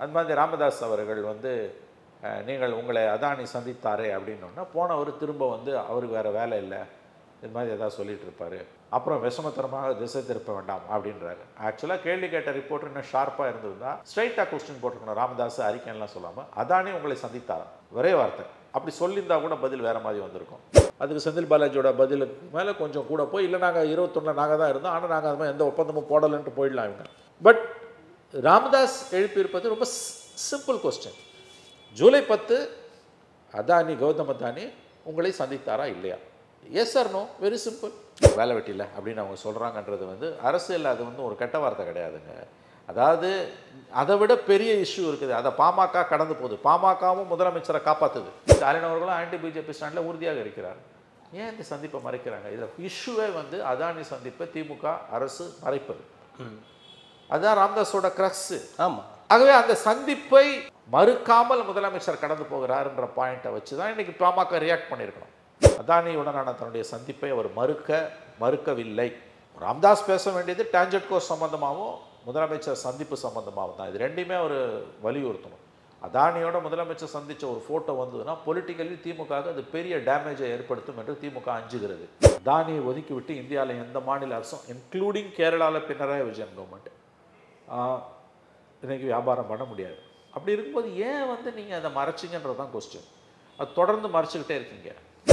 அது மாதிரி ராமதாஸ் அவர்கள் வந்து அஹ், நீங்கள் உங்களை அதானி சந்தித்தாரே அப்படின்னோன்னா போனவர் திரும்ப வந்து அவருக்கு வேறு வேலை இல்லை இது மாதிரி ஏதாவது சொல்லிட்டு இருப்பாரு அப்புறம் விஷமத்தனமாக திசை திருப்ப வேண்டாம் அப்படின்றாரு ஆக்சுவலாக கேள்வி கேட்ட ரிப்போர்ட் இன்னும் ஷார்ப்பாக இருந்திருந்தா ஸ்ட்ரைட்டாக கொஸ்டின் போட்டிருக்கணும் ராமதாஸ் அறிக்கைலாம் சொல்லாமல் அதானி உங்களை சந்தித்தாராம் ஒரே வார்த்தை அப்படி சொல்லியிருந்தா கூட பதில் வேறு மாதிரி வந்திருக்கும் அதுக்கு செந்தில் பாலாஜியோட பதிலுக்கு மேலே கொஞ்சம் கூட போய் இல்லை நாங்கள் இருபத்தொன்னில் நாங்கள் தான் இருந்தோம் ஆனால் நாங்கள் அது மாதிரி எந்த ஒப்பந்தமும் போடலைன்ட்டு போயிடலாம் இவங்க பட் ராமதாஸ் எழுப்பியிருப்பது ரொம்ப சிம்பிள் கொஸ்டின் ஜூலை பத்து அதானி கௌதம் அதானி உங்களை சந்தித்தாரா இல்லையா yes or no very simple வேலை வெட்டியில் அப்படின்னு அவங்க சொல்கிறாங்கன்றது வந்து அரசியல் அது வந்து ஒரு கெட்ட வார்த்தை கிடையாதுங்க அதாவது அதை விட பெரிய இஷ்யூ இருக்குது அதை பாமக கடந்து போகுது பாமகவும் முதலமைச்சரை காப்பாற்றுது ஸ்டாலின் அவர்களும் ஆன்டி பிஜேபி ஸ்டாண்டில் உறுதியாக இருக்கிறார் ஏன் இந்த சந்திப்பை மறைக்கிறாங்க இதில் இஷ்யூவே வந்து அதானி சந்திப்பை திமுக அரசு மறைப்பது அதுதான் ராம்தாஸோட க்ரக்ஸு ஆமாம் ஆகவே அந்த சந்திப்பை மறுக்காமல் முதலமைச்சர் கடந்து போகிறாருன்ற பாயிண்ட்டை வச்சு தான் இன்னைக்கு பாமக ரியாக்ட் பண்ணியிருக்கணும் அதானியுடனான தன்னுடைய சந்திப்பை அவர் மறுக்க மறுக்கவில்லை ராம்தாஸ் பேச வேண்டியது டான்ஜெட் கோர்ஸ் சம்பந்தமாகவும் முதலமைச்சர் சந்திப்பு சம்பந்தமாகவும் தான் இது ரெண்டையுமே அவர் வலியுறுத்தணும் அதானியோட முதலமைச்சர் சந்திச்ச ஒரு ஃபோட்டோ வந்ததுன்னா பொலிட்டிக்கலி திமுக அது பெரிய டேமேஜை ஏற்படுத்தும் என்று திமுக அஞ்சுகிறது அதானியை ஒதுக்கிவிட்டு இந்தியாவில் எந்த மாநில அரசும் இன்க்ளூடிங் கேரளாவில் பினராயி விஜயன் கவர்மெண்ட் இன்னைக்கு வியாபாரம் பண்ண முடியாது அப்படி இருக்கும்போது ஏன் வந்து நீங்கள் அதை மறைச்சிங்கன்றது தான் கொஸ்டின் அது தொடர்ந்து மறைச்சிக்கிட்டே இருக்கீங்க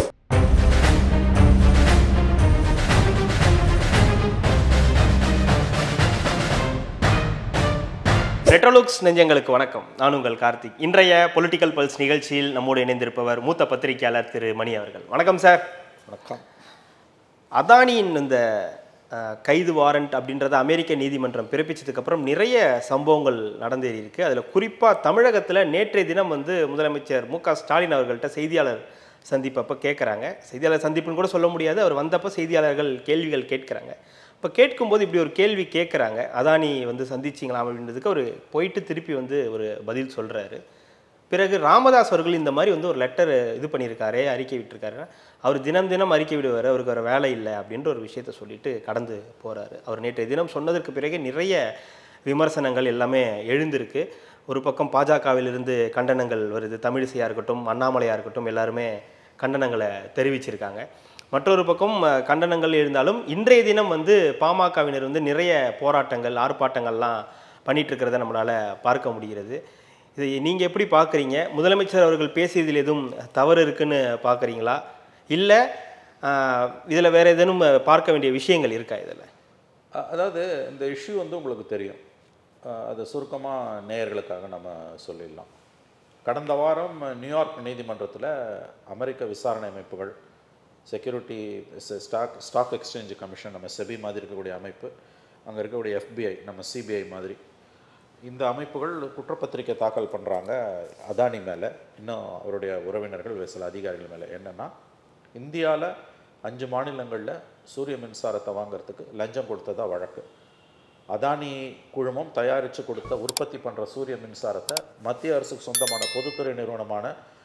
ரெட்ரோலுக்ஸ் நெஞ்சங்களுக்கு வணக்கம் நான் உங்கள் கார்த்திக் இன்றைய பொலிட்டிக்கல் பல்ஸ் நிகழ்ச்சியில் நம்மோடு இணைந்திருப்பவர் மூத்த பத்திரிகையாளர் திரு மணி அவர்கள் வணக்கம் சார் வணக்கம் அதானியின் இந்த அஹ், கைது வாரண்ட் அப்படின்றத அமெரிக்க நீதிமன்றம் பிறப்பிச்சதுக்கு அப்புறம் நிறைய சம்பவங்கள் நடந்தேறி இருக்கு அதில் குறிப்பாக தமிழகத்தில் நேற்றைய தினம் வந்து முதலமைச்சர் மு க ஸ்டாலின் அவர்கள்ட்ட செய்தியாளர் சந்திப்பப்போ கேட்குறாங்க செய்தியாளர் சந்திப்புன்னு கூட சொல்ல முடியாது அவர் வந்தப்போ செய்தியாளர்கள் கேள்விகள் கேட்குறாங்க இப்போ கேட்கும்போது இப்படி ஒரு கேள்வி கேட்குறாங்க அதானி வந்து சந்திச்சிங்களா அப்படின்றதுக்கு அவர் போயிட்டு திருப்பி வந்து ஒரு பதில் சொல்கிறாரு பிறகு ராமதாஸ் அவர்கள் இந்த மாதிரி வந்து ஒரு லெட்டர் இது பண்ணியிருக்காரு அறிக்கை விட்டிருக்காரு அவர் தினம் தினம் அறிக்கை விடுவார் அவருக்கு வேறு வேலை இல்லை அப்படின்ற ஒரு விஷயத்த சொல்லிட்டு கடந்து போகிறாரு அவர் நேற்றைய தினம் சொன்னதற்கு பிறகு நிறைய விமர்சனங்கள் எல்லாமே எழுந்திருக்கு ஒரு பக்கம் பாஜகவிலிருந்து கண்டனங்கள் வருது தமிழிசையாக இருக்கட்டும் அண்ணாமலையாக இருக்கட்டும் எல்லாருமே கண்டனங்களை தெரிவிச்சிருக்காங்க மற்றொரு பக்கம் அஹ், கண்டனங்கள் எழுந்தாலும் இன்றைய தினம் வந்து பாமகவினர் வந்து நிறைய போராட்டங்கள் ஆர்ப்பாட்டங்கள்லாம் பண்ணிட்டு இருக்கிறத நம்மளால் பார்க்க முடிகிறது இதை நீங்கள் எப்படி பார்க்குறீங்க முதலமைச்சர் அவர்கள் பேசியதில் எதுவும் தவறு இருக்குன்னு பார்க்குறீங்களா இல்லை இதில் வேறு ஏதேனும் பார்க்க வேண்டிய விஷயங்கள் இருக்கா இதில் அ- அதாவது இந்த இஷ்யூ வந்து உங்களுக்கு தெரியும் அஹ் அதை சுருக்கமாக நேயர்களுக்காக நம்ம சொல்லிடலாம் கடந்த வாரம் நியூயார்க் நீதிமன்றத்தில் அமெரிக்க விசாரணை அமைப்புகள் security stock stock exchange commission நம்ம செபி மாதிரி இருக்கக்கூடிய அமைப்பு அங்கே இருக்கக்கூடிய எஃபிஐ நம்ம சிபிஐ மாதிரி இந்த அமைப்புகள் குற்றப்பத்திரிக்கை தாக்கல் பண்ணுறாங்க அதானி மேலே இன்னும் அவருடைய உறவினர்கள் வேறு சில அதிகாரிகள் மேலே என்னென்னா இந்தியாவில் அஞ்சு மாநிலங்களில் சூரிய மின்சாரத்தை வாங்குறதுக்கு லஞ்சம் கொடுத்ததா வழக்கு அதானி குழுமம் தயாரித்து கொடுத்த உற்பத்தி பண்ணுற சூரிய மின்சாரத்தை மத்திய அரசுக்கு சொந்தமான பொதுத்துறை நிறுவனமான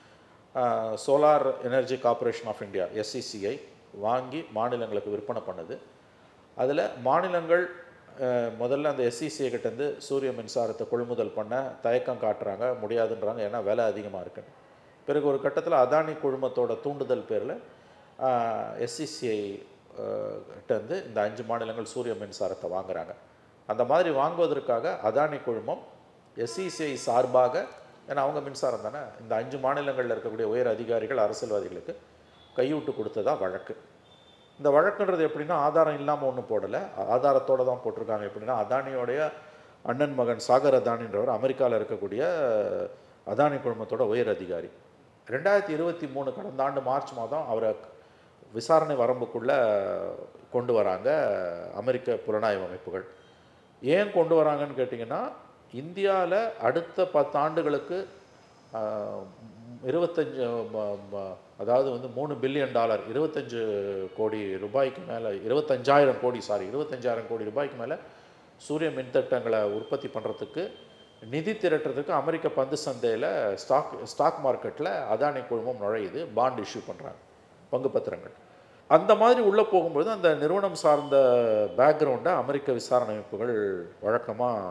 solar energy corporation of India SCCI வாங்கி மாநிலங்களுக்கு விற்பனை பண்ணுது அதில் மாநிலங்கள் அஹ், முதல்ல அந்த எஸ்சிசிஐ கிட்டேருந்து சூரிய மின்சாரத்தை கொள்முதல் பண்ண தயக்கம் காட்டுறாங்க முடியாதுன்றாங்க ஏன்னா விலை அதிகமாக இருக்குன்னு பிறகு ஒரு கட்டத்தில் அதானி குழுமத்தோட தூண்டுதல் பேரில் எஸ்சிசிஐ கிட்டேருந்து இந்த அஞ்சு மாநிலங்கள் சூரிய மின்சாரத்தை வாங்குறாங்க அந்த மாதிரி வாங்குவதற்காக அதானி குழுமம் எஸ்சிசிஐ சார்பாக ஏன்னா அவங்க மின்சாரம் தானே இந்த அஞ்சு மாநிலங்களில் இருக்கக்கூடிய உயர் அதிகாரிகள் அரசியல்வாதிகளுக்கு கையூட்டு கொடுத்ததா வழக்கு இந்த வழக்குன்றது எப்படின்னா ஆதாரம் இல்லாமல் ஒன்றும் போடலை ஆதாரத்தோடு தான் போட்டிருக்காங்க எப்படின்னா அதானியோடைய அண்ணன் மகன் சாகர் அதானின்றவர் அமெரிக்காவில் இருக்கக்கூடிய அதானி குழுமத்தோட உயர் அதிகாரி ரெண்டாயிரத்தி இருபத்தி மூணு கடந்த ஆண்டு மார்ச் மாதம் அவரை விசாரணை வரம்புக்குள்ளே கொண்டு வராங்க அமெரிக்க புலனாய்வு அமைப்புகள் ஏன் கொண்டு வராங்கன்னு கேட்டிங்கன்னா இந்தியாவில் அடுத்த பத்து ஆண்டுகளுக்கு ஆஹ், இருபத்தஞ்சு ம- ம- அதாவது வந்து மூணு பில்லியன் டாலர் இருபத்தஞ்சு கோடி ரூபாய்க்கு மேலே இருபத்தஞ்சாயிரம் கோடி சாரி இருபத்தஞ்சாயிரம் கோடி ரூபாய்க்கு மேலே சூரிய மின்திட்டங்களை உற்பத்தி பண்ணுறதுக்கு நிதி திரட்டுறதுக்கு அமெரிக்க பந்து சந்தையில் ஸ்டாக் ஸ்டாக் மார்க்கெட்டில் அதானி குழுமம் நுழையுது பாண்ட் இஷ்யூ பண்ணுறாங்க பங்கு பத்திரங்கள் அந்த மாதிரி உள்ளே போகும்பொழுது அந்த நிறுவனம் சார்ந்த பேக்ரவுண்டை அமெரிக்க விசாரணை அமைப்புகள் வழக்கமாக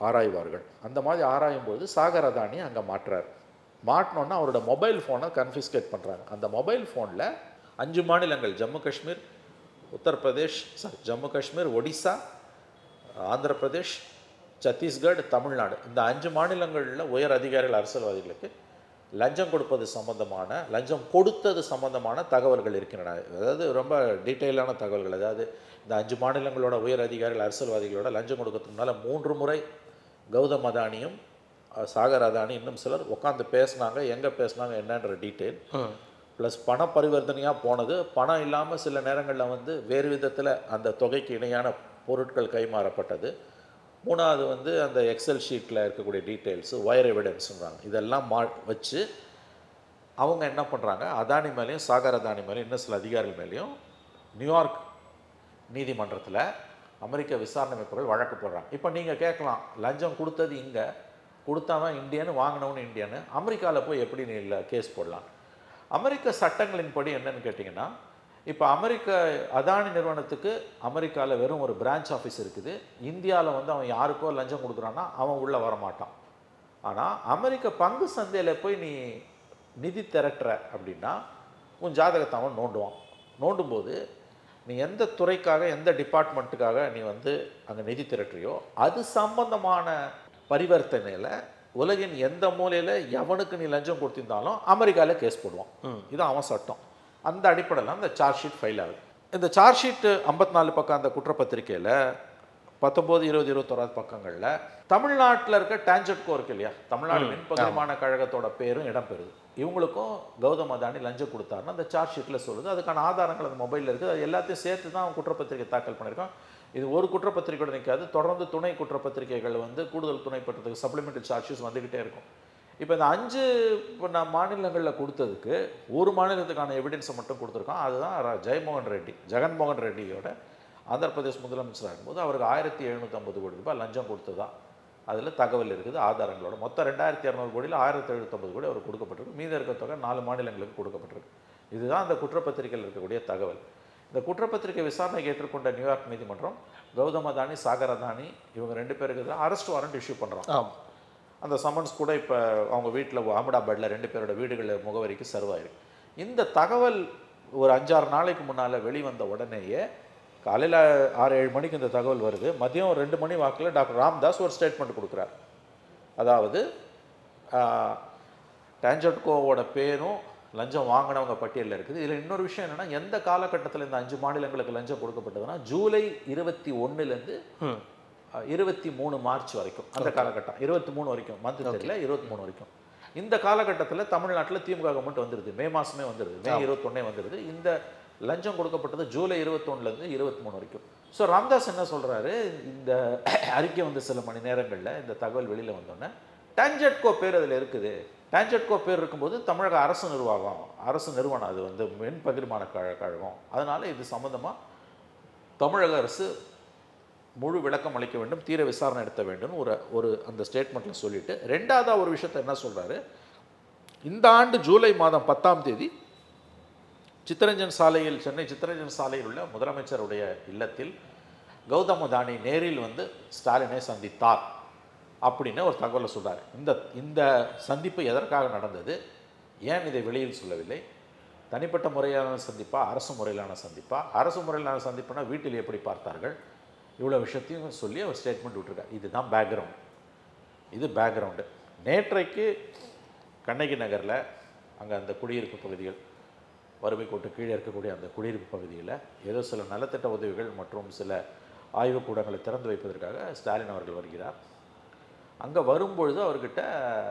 ஆராய்வார்கள் அந்த மாதிரி ஆராயும் போது சாகர் அதானி அங்கே மாட்டுறார் மாட்டினோன்னா அவரோட மொபைல் ஃபோனை கன்ஃபிஸ்கேட் பண்ணுறாங்க அந்த மொபைல் ஃபோனில் அஞ்சு மாநிலங்கள் ஜம்மு காஷ்மீர் உத்தரப்பிரதேஷ் சாரி ஜம்மு காஷ்மீர் ஒடிசா ஆந்திர பிரதேஷ் சத்தீஸ்கர் தமிழ்நாடு இந்த அஞ்சு மாநிலங்களில் உயர் அதிகாரிகள் அரசியல்வாதிகளுக்கு லஞ்சம் கொடுப்பது சம்பந்தமான லஞ்சம் கொடுத்தது சம்பந்தமான தகவல்கள் இருக்கின்றன அதாவது ரொம்ப டீட்டெயிலான தகவல்கள் அதாவது இந்த அஞ்சு மாநிலங்களோட உயர் அதிகாரிகள் அரசியல்வாதிகளோட லஞ்சம் கொடுக்கறதுக்கு முன்னால மூன்று முறை கௌதம் அதானியும் அஹ், சாகர் அதானி இன்னும் சிலர் உட்காந்து பேசுனாங்க எங்கே பேசுனாங்க என்னன்ற டீட்டெயில் ப்ளஸ் பண பரிவர்த்தனையாக போனது பணம் இல்லாமல் சில நேரங்களில் வந்து வேறு விதத்தில் அந்த தொகைக்கு இணையான பொருட்கள் கைமாறப்பட்டது மூணாவது வந்து அந்த எக்ஸல் ஷீட்டில் இருக்கக்கூடிய டீட்டெயில்ஸு ஒயர் எவிடன்ஸுங்கிறாங்க இதெல்லாம் மா வச்சு அவங்க என்ன பண்ணுறாங்க அதானி மேலேயும் சாகர் அதானி மேலேயும் இன்னும் சில அதிகாரிகள் மேலேயும் நியூயார்க் நீதிமன்றத்தில் அமெரிக்க விசாரணை அமைப்புகள் வழக்கு போடுறாங்க இப்போ நீங்கள் கேட்கலாம் லஞ்சம் கொடுத்தது இங்கே கொடுத்தவன் இந்தியன்னு வாங்கினவனு இந்தியன்னு அமெரிக்காவில் போய் எப்படி நீ இல்லை கேஸ் போடலாம் அமெரிக்க சட்டங்களின்படி என்னன்னு கேட்டிங்கன்னா இப்போ அமெரிக்க அதானி நிறுவனத்துக்கு அமெரிக்காவில் வெறும் ஒரு பிரான்ச் ஆஃபீஸ் இருக்குது இந்தியாவில் வந்து அவன் யாருக்கோ லஞ்சம் கொடுக்குறான்னா அவன் உள்ளே வரமாட்டான் ஆனால் அமெரிக்க பங்கு சந்தையில் போய் நீ நிதி திரட்டுற அப்படின்னா உன் ஜாதகத்தை அவன் நோண்டுவான் நோண்டும்போது நீ எந்த துறைக்காக எந்த டிபார்ட்மெண்ட்டுக்காக நீ வந்து அங்கே நிதி திரட்டுறியோ அது சம்பந்தமான பரிவர்த்தனையில் உலகின் எந்த மூலையில் எவனுக்கு நீ லஞ்சம் கொடுத்திருந்தாலும் அமெரிக்காவில் கேஸ் போடுவான் இது அவன் சட்டம் அந்த அடிப்படையில் அந்த சார்ஜ் ஷீட் ஃபைல் ஆகுது இந்த சார்ஜ் ஷீட்டு ஐம்பத்தி நாலு பக்கம் அந்த குற்றப்பத்திரிக்கையில் பத்தொம்போது இருபது இருபத்தோராது பக்கங்களில் தமிழ்நாட்டில் இருக்க டான்ஜெட்கோ இருக்கு இல்லையா தமிழ்நாடு மின் பகிர்மான கழகத்தோட பேரும் இடம்பெறுது இவங்களுக்கும் கௌதம் அதானி லஞ்சம் கொடுத்தாருன்னு அந்த சார்ஜ் ஷீட்டில் சொல்லுது அதுக்கான ஆதாரங்கள் அந்த மொபைலில் இருக்குது அது எல்லாத்தையும் சேர்த்து தான் அவன் குற்றப்பத்திரிக்கை தாக்கல் பண்ணியிருக்கான் இது ஒரு குற்றப்பத்திரிக்கையோட நிற்காது தொடர்ந்து துணை குற்றப்பத்திரிக்கைகள் வந்து கூடுதல் துணை பற்றத்துக்கு சப்ளிமெண்டரி சார்ஜஸ் வந்துக்கிட்டே இருக்கும் இப்போ இந்த அஞ்சு இப்போ நான் மாநிலங்களில் கொடுத்ததுக்கு ஒரு மாநிலத்துக்கான எவிடன்ஸை மட்டும் கொடுத்துருக்கோம் அதுதான் ர- ஜெயமோகன் ரெட்டி ஜெகன்மோகன் ரெட்டியோட ஆந்திர பிரதேஷ் முதலமைச்சராக இருக்கும்போது அவருக்கு ஆயிரத்தி எழுநூற்றம்பது கோடி ரூபாய் லஞ்சம் கொடுத்ததா அதில் தகவல் இருக்குது ஆதாரங்களோட மொத்தம் ரெண்டாயிரத்தி இரநூறு கோடியில் ஆயிரத்தி எழுநூற்றம்பது கோடி அவர் கொடுக்கப்பட்டிருக்கு மீதி இருக்க தொகை நாலு மாநிலங்களுக்கு கொடுக்கப்பட்டிருக்கு இதுதான் அந்த குற்றப்பத்திரிகையில் இருக்கக்கூடிய தகவல் இந்த குற்றப்பத்திரிகை விசாரணைக்கு ஏற்றுக்கொண்ட நியூயார்க் நீதிமன்றம் கௌதம் அதானி சாகர் அதானி இவங்க ரெண்டு பேருக்கு எதிராக அரெஸ்ட் வாரண்ட் இஷ்யூ பண்ணுறாங்க ஆமாம் அந்த சம்மன்ஸ் கூட இப்போ அவங்க வீட்டில் அகமதாபாத்தில் ரெண்டு பேரோட வீடுகளில் முகவரிக்கு சர்வ் ஆயிருக்கு இந்த தகவல் ஒரு அஞ்சாறு நாளைக்கு முன்னால் வெளிவந்த உடனேயே காலையில் ஆறு ஏழு மணிக்கு இந்த தகவல் வருது மதியம் ரெண்டு மணி வாக்கில் டாக்டர் ராம்தாஸ் ஒரு ஸ்டேட்மெண்ட் கொடுக்குறார் அதாவது டான்ஜட்கோவோட பேரும் லஞ்சம் வாங்கினவங்க பட்டியலில் இருக்குது இதில் இன்னொரு விஷயம் என்னென்னா எந்த காலகட்டத்தில் இந்த அஞ்சு மாநிலங்களுக்கு லஞ்சம் கொடுக்கப்பட்டதுன்னா ஜூலை இருபத்தி ஒன்றுலேருந்து ம் இருபத்தி மூணு மார்ச் வரைக்கும் அந்த காலகட்டம் இருபத்தி மூணு வரைக்கும் மந்த் தெரியல இருபத்தி மூணு வரைக்கும் இந்த காலகட்டத்தில் தமிழ்நாட்டில் திமுக கவர்மெண்ட் வந்துடுது மே மாதமே வந்துடுது மே இருபத்தொன்னே வந்துடுது இந்த லஞ்சம் கொடுக்கப்பட்டது ஜூலை இருபத்தொன்னுலேருந்து இருபத்தி மூணு வரைக்கும் ஸோ ராம்தாஸ் என்ன சொல்கிறாரு இந்த அறிக்கை வந்து சில மணி நேரங்களில் இந்த தகவல் வெளியில் வந்தோடனே டான்ஜெட்கோ பேர் அதில் இருக்குது டான்ஜெட்கோ பேர் இருக்கும்போது தமிழக அரசு நிர்வாகம் அரசு நிறுவனம் அது வந்து மின் பகிர்மான கழ கழகம் அதனால் இது சம்மந்தமாக தமிழக அரசு முழு விளக்கம் அளிக்க வேண்டும் தீர விசாரணை நடத்த வேண்டும் ஒரு ஒரு அந்த ஸ்டேட்மெண்ட்டில் சொல்லிட்டு ரெண்டாவதா ஒரு விஷயத்தை என்ன சொல்றாரு இந்த ஆண்டு ஜூலை மாதம் பத்தாம் தேதி சித்தரஞ்சன் சாலையில் சென்னை சித்தரஞ்சன் சாலையில் உள்ள முதலமைச்சருடைய இல்லத்தில் கௌதம் அதானி நேரில் வந்து ஸ்டாலினை சந்தித்தார் அப்படின்னு ஒரு தகவலை சொல்றாரு இந்த இந்த சந்திப்பு எதற்காக நடந்தது ஏன் இதை வெளியில் சொல்லவில்லை தனிப்பட்ட முறையிலான சந்திப்பா அரசு முறையிலான சந்திப்பா அரசு முறையிலான சந்திப்புனா வீட்டில் எப்படி பார்த்தார்கள் இவ்வளோ விஷயத்தையும் சொல்லி அவர் ஸ்டேட்மெண்ட் விட்டுருக்கார் இதுதான் பேக்ரவுண்ட் இது பேக்ரவுண்டு நேற்றைக்கு கண்ணகி நகரில் அங்கே அந்த குடியிருப்பு பகுதிகள் வறுமை கோட்டு கீழே இருக்கக்கூடிய அந்த குடியிருப்பு பகுதியில் ஏதோ சில நலத்திட்ட உதவிகள் மற்றும் சில ஆய்வுக்கூடங்களை திறந்து வைப்பதற்காக ஸ்டாலின் அவர்கள் வருகிறார் அங்கே வரும்பொழுது அவர்கிட்ட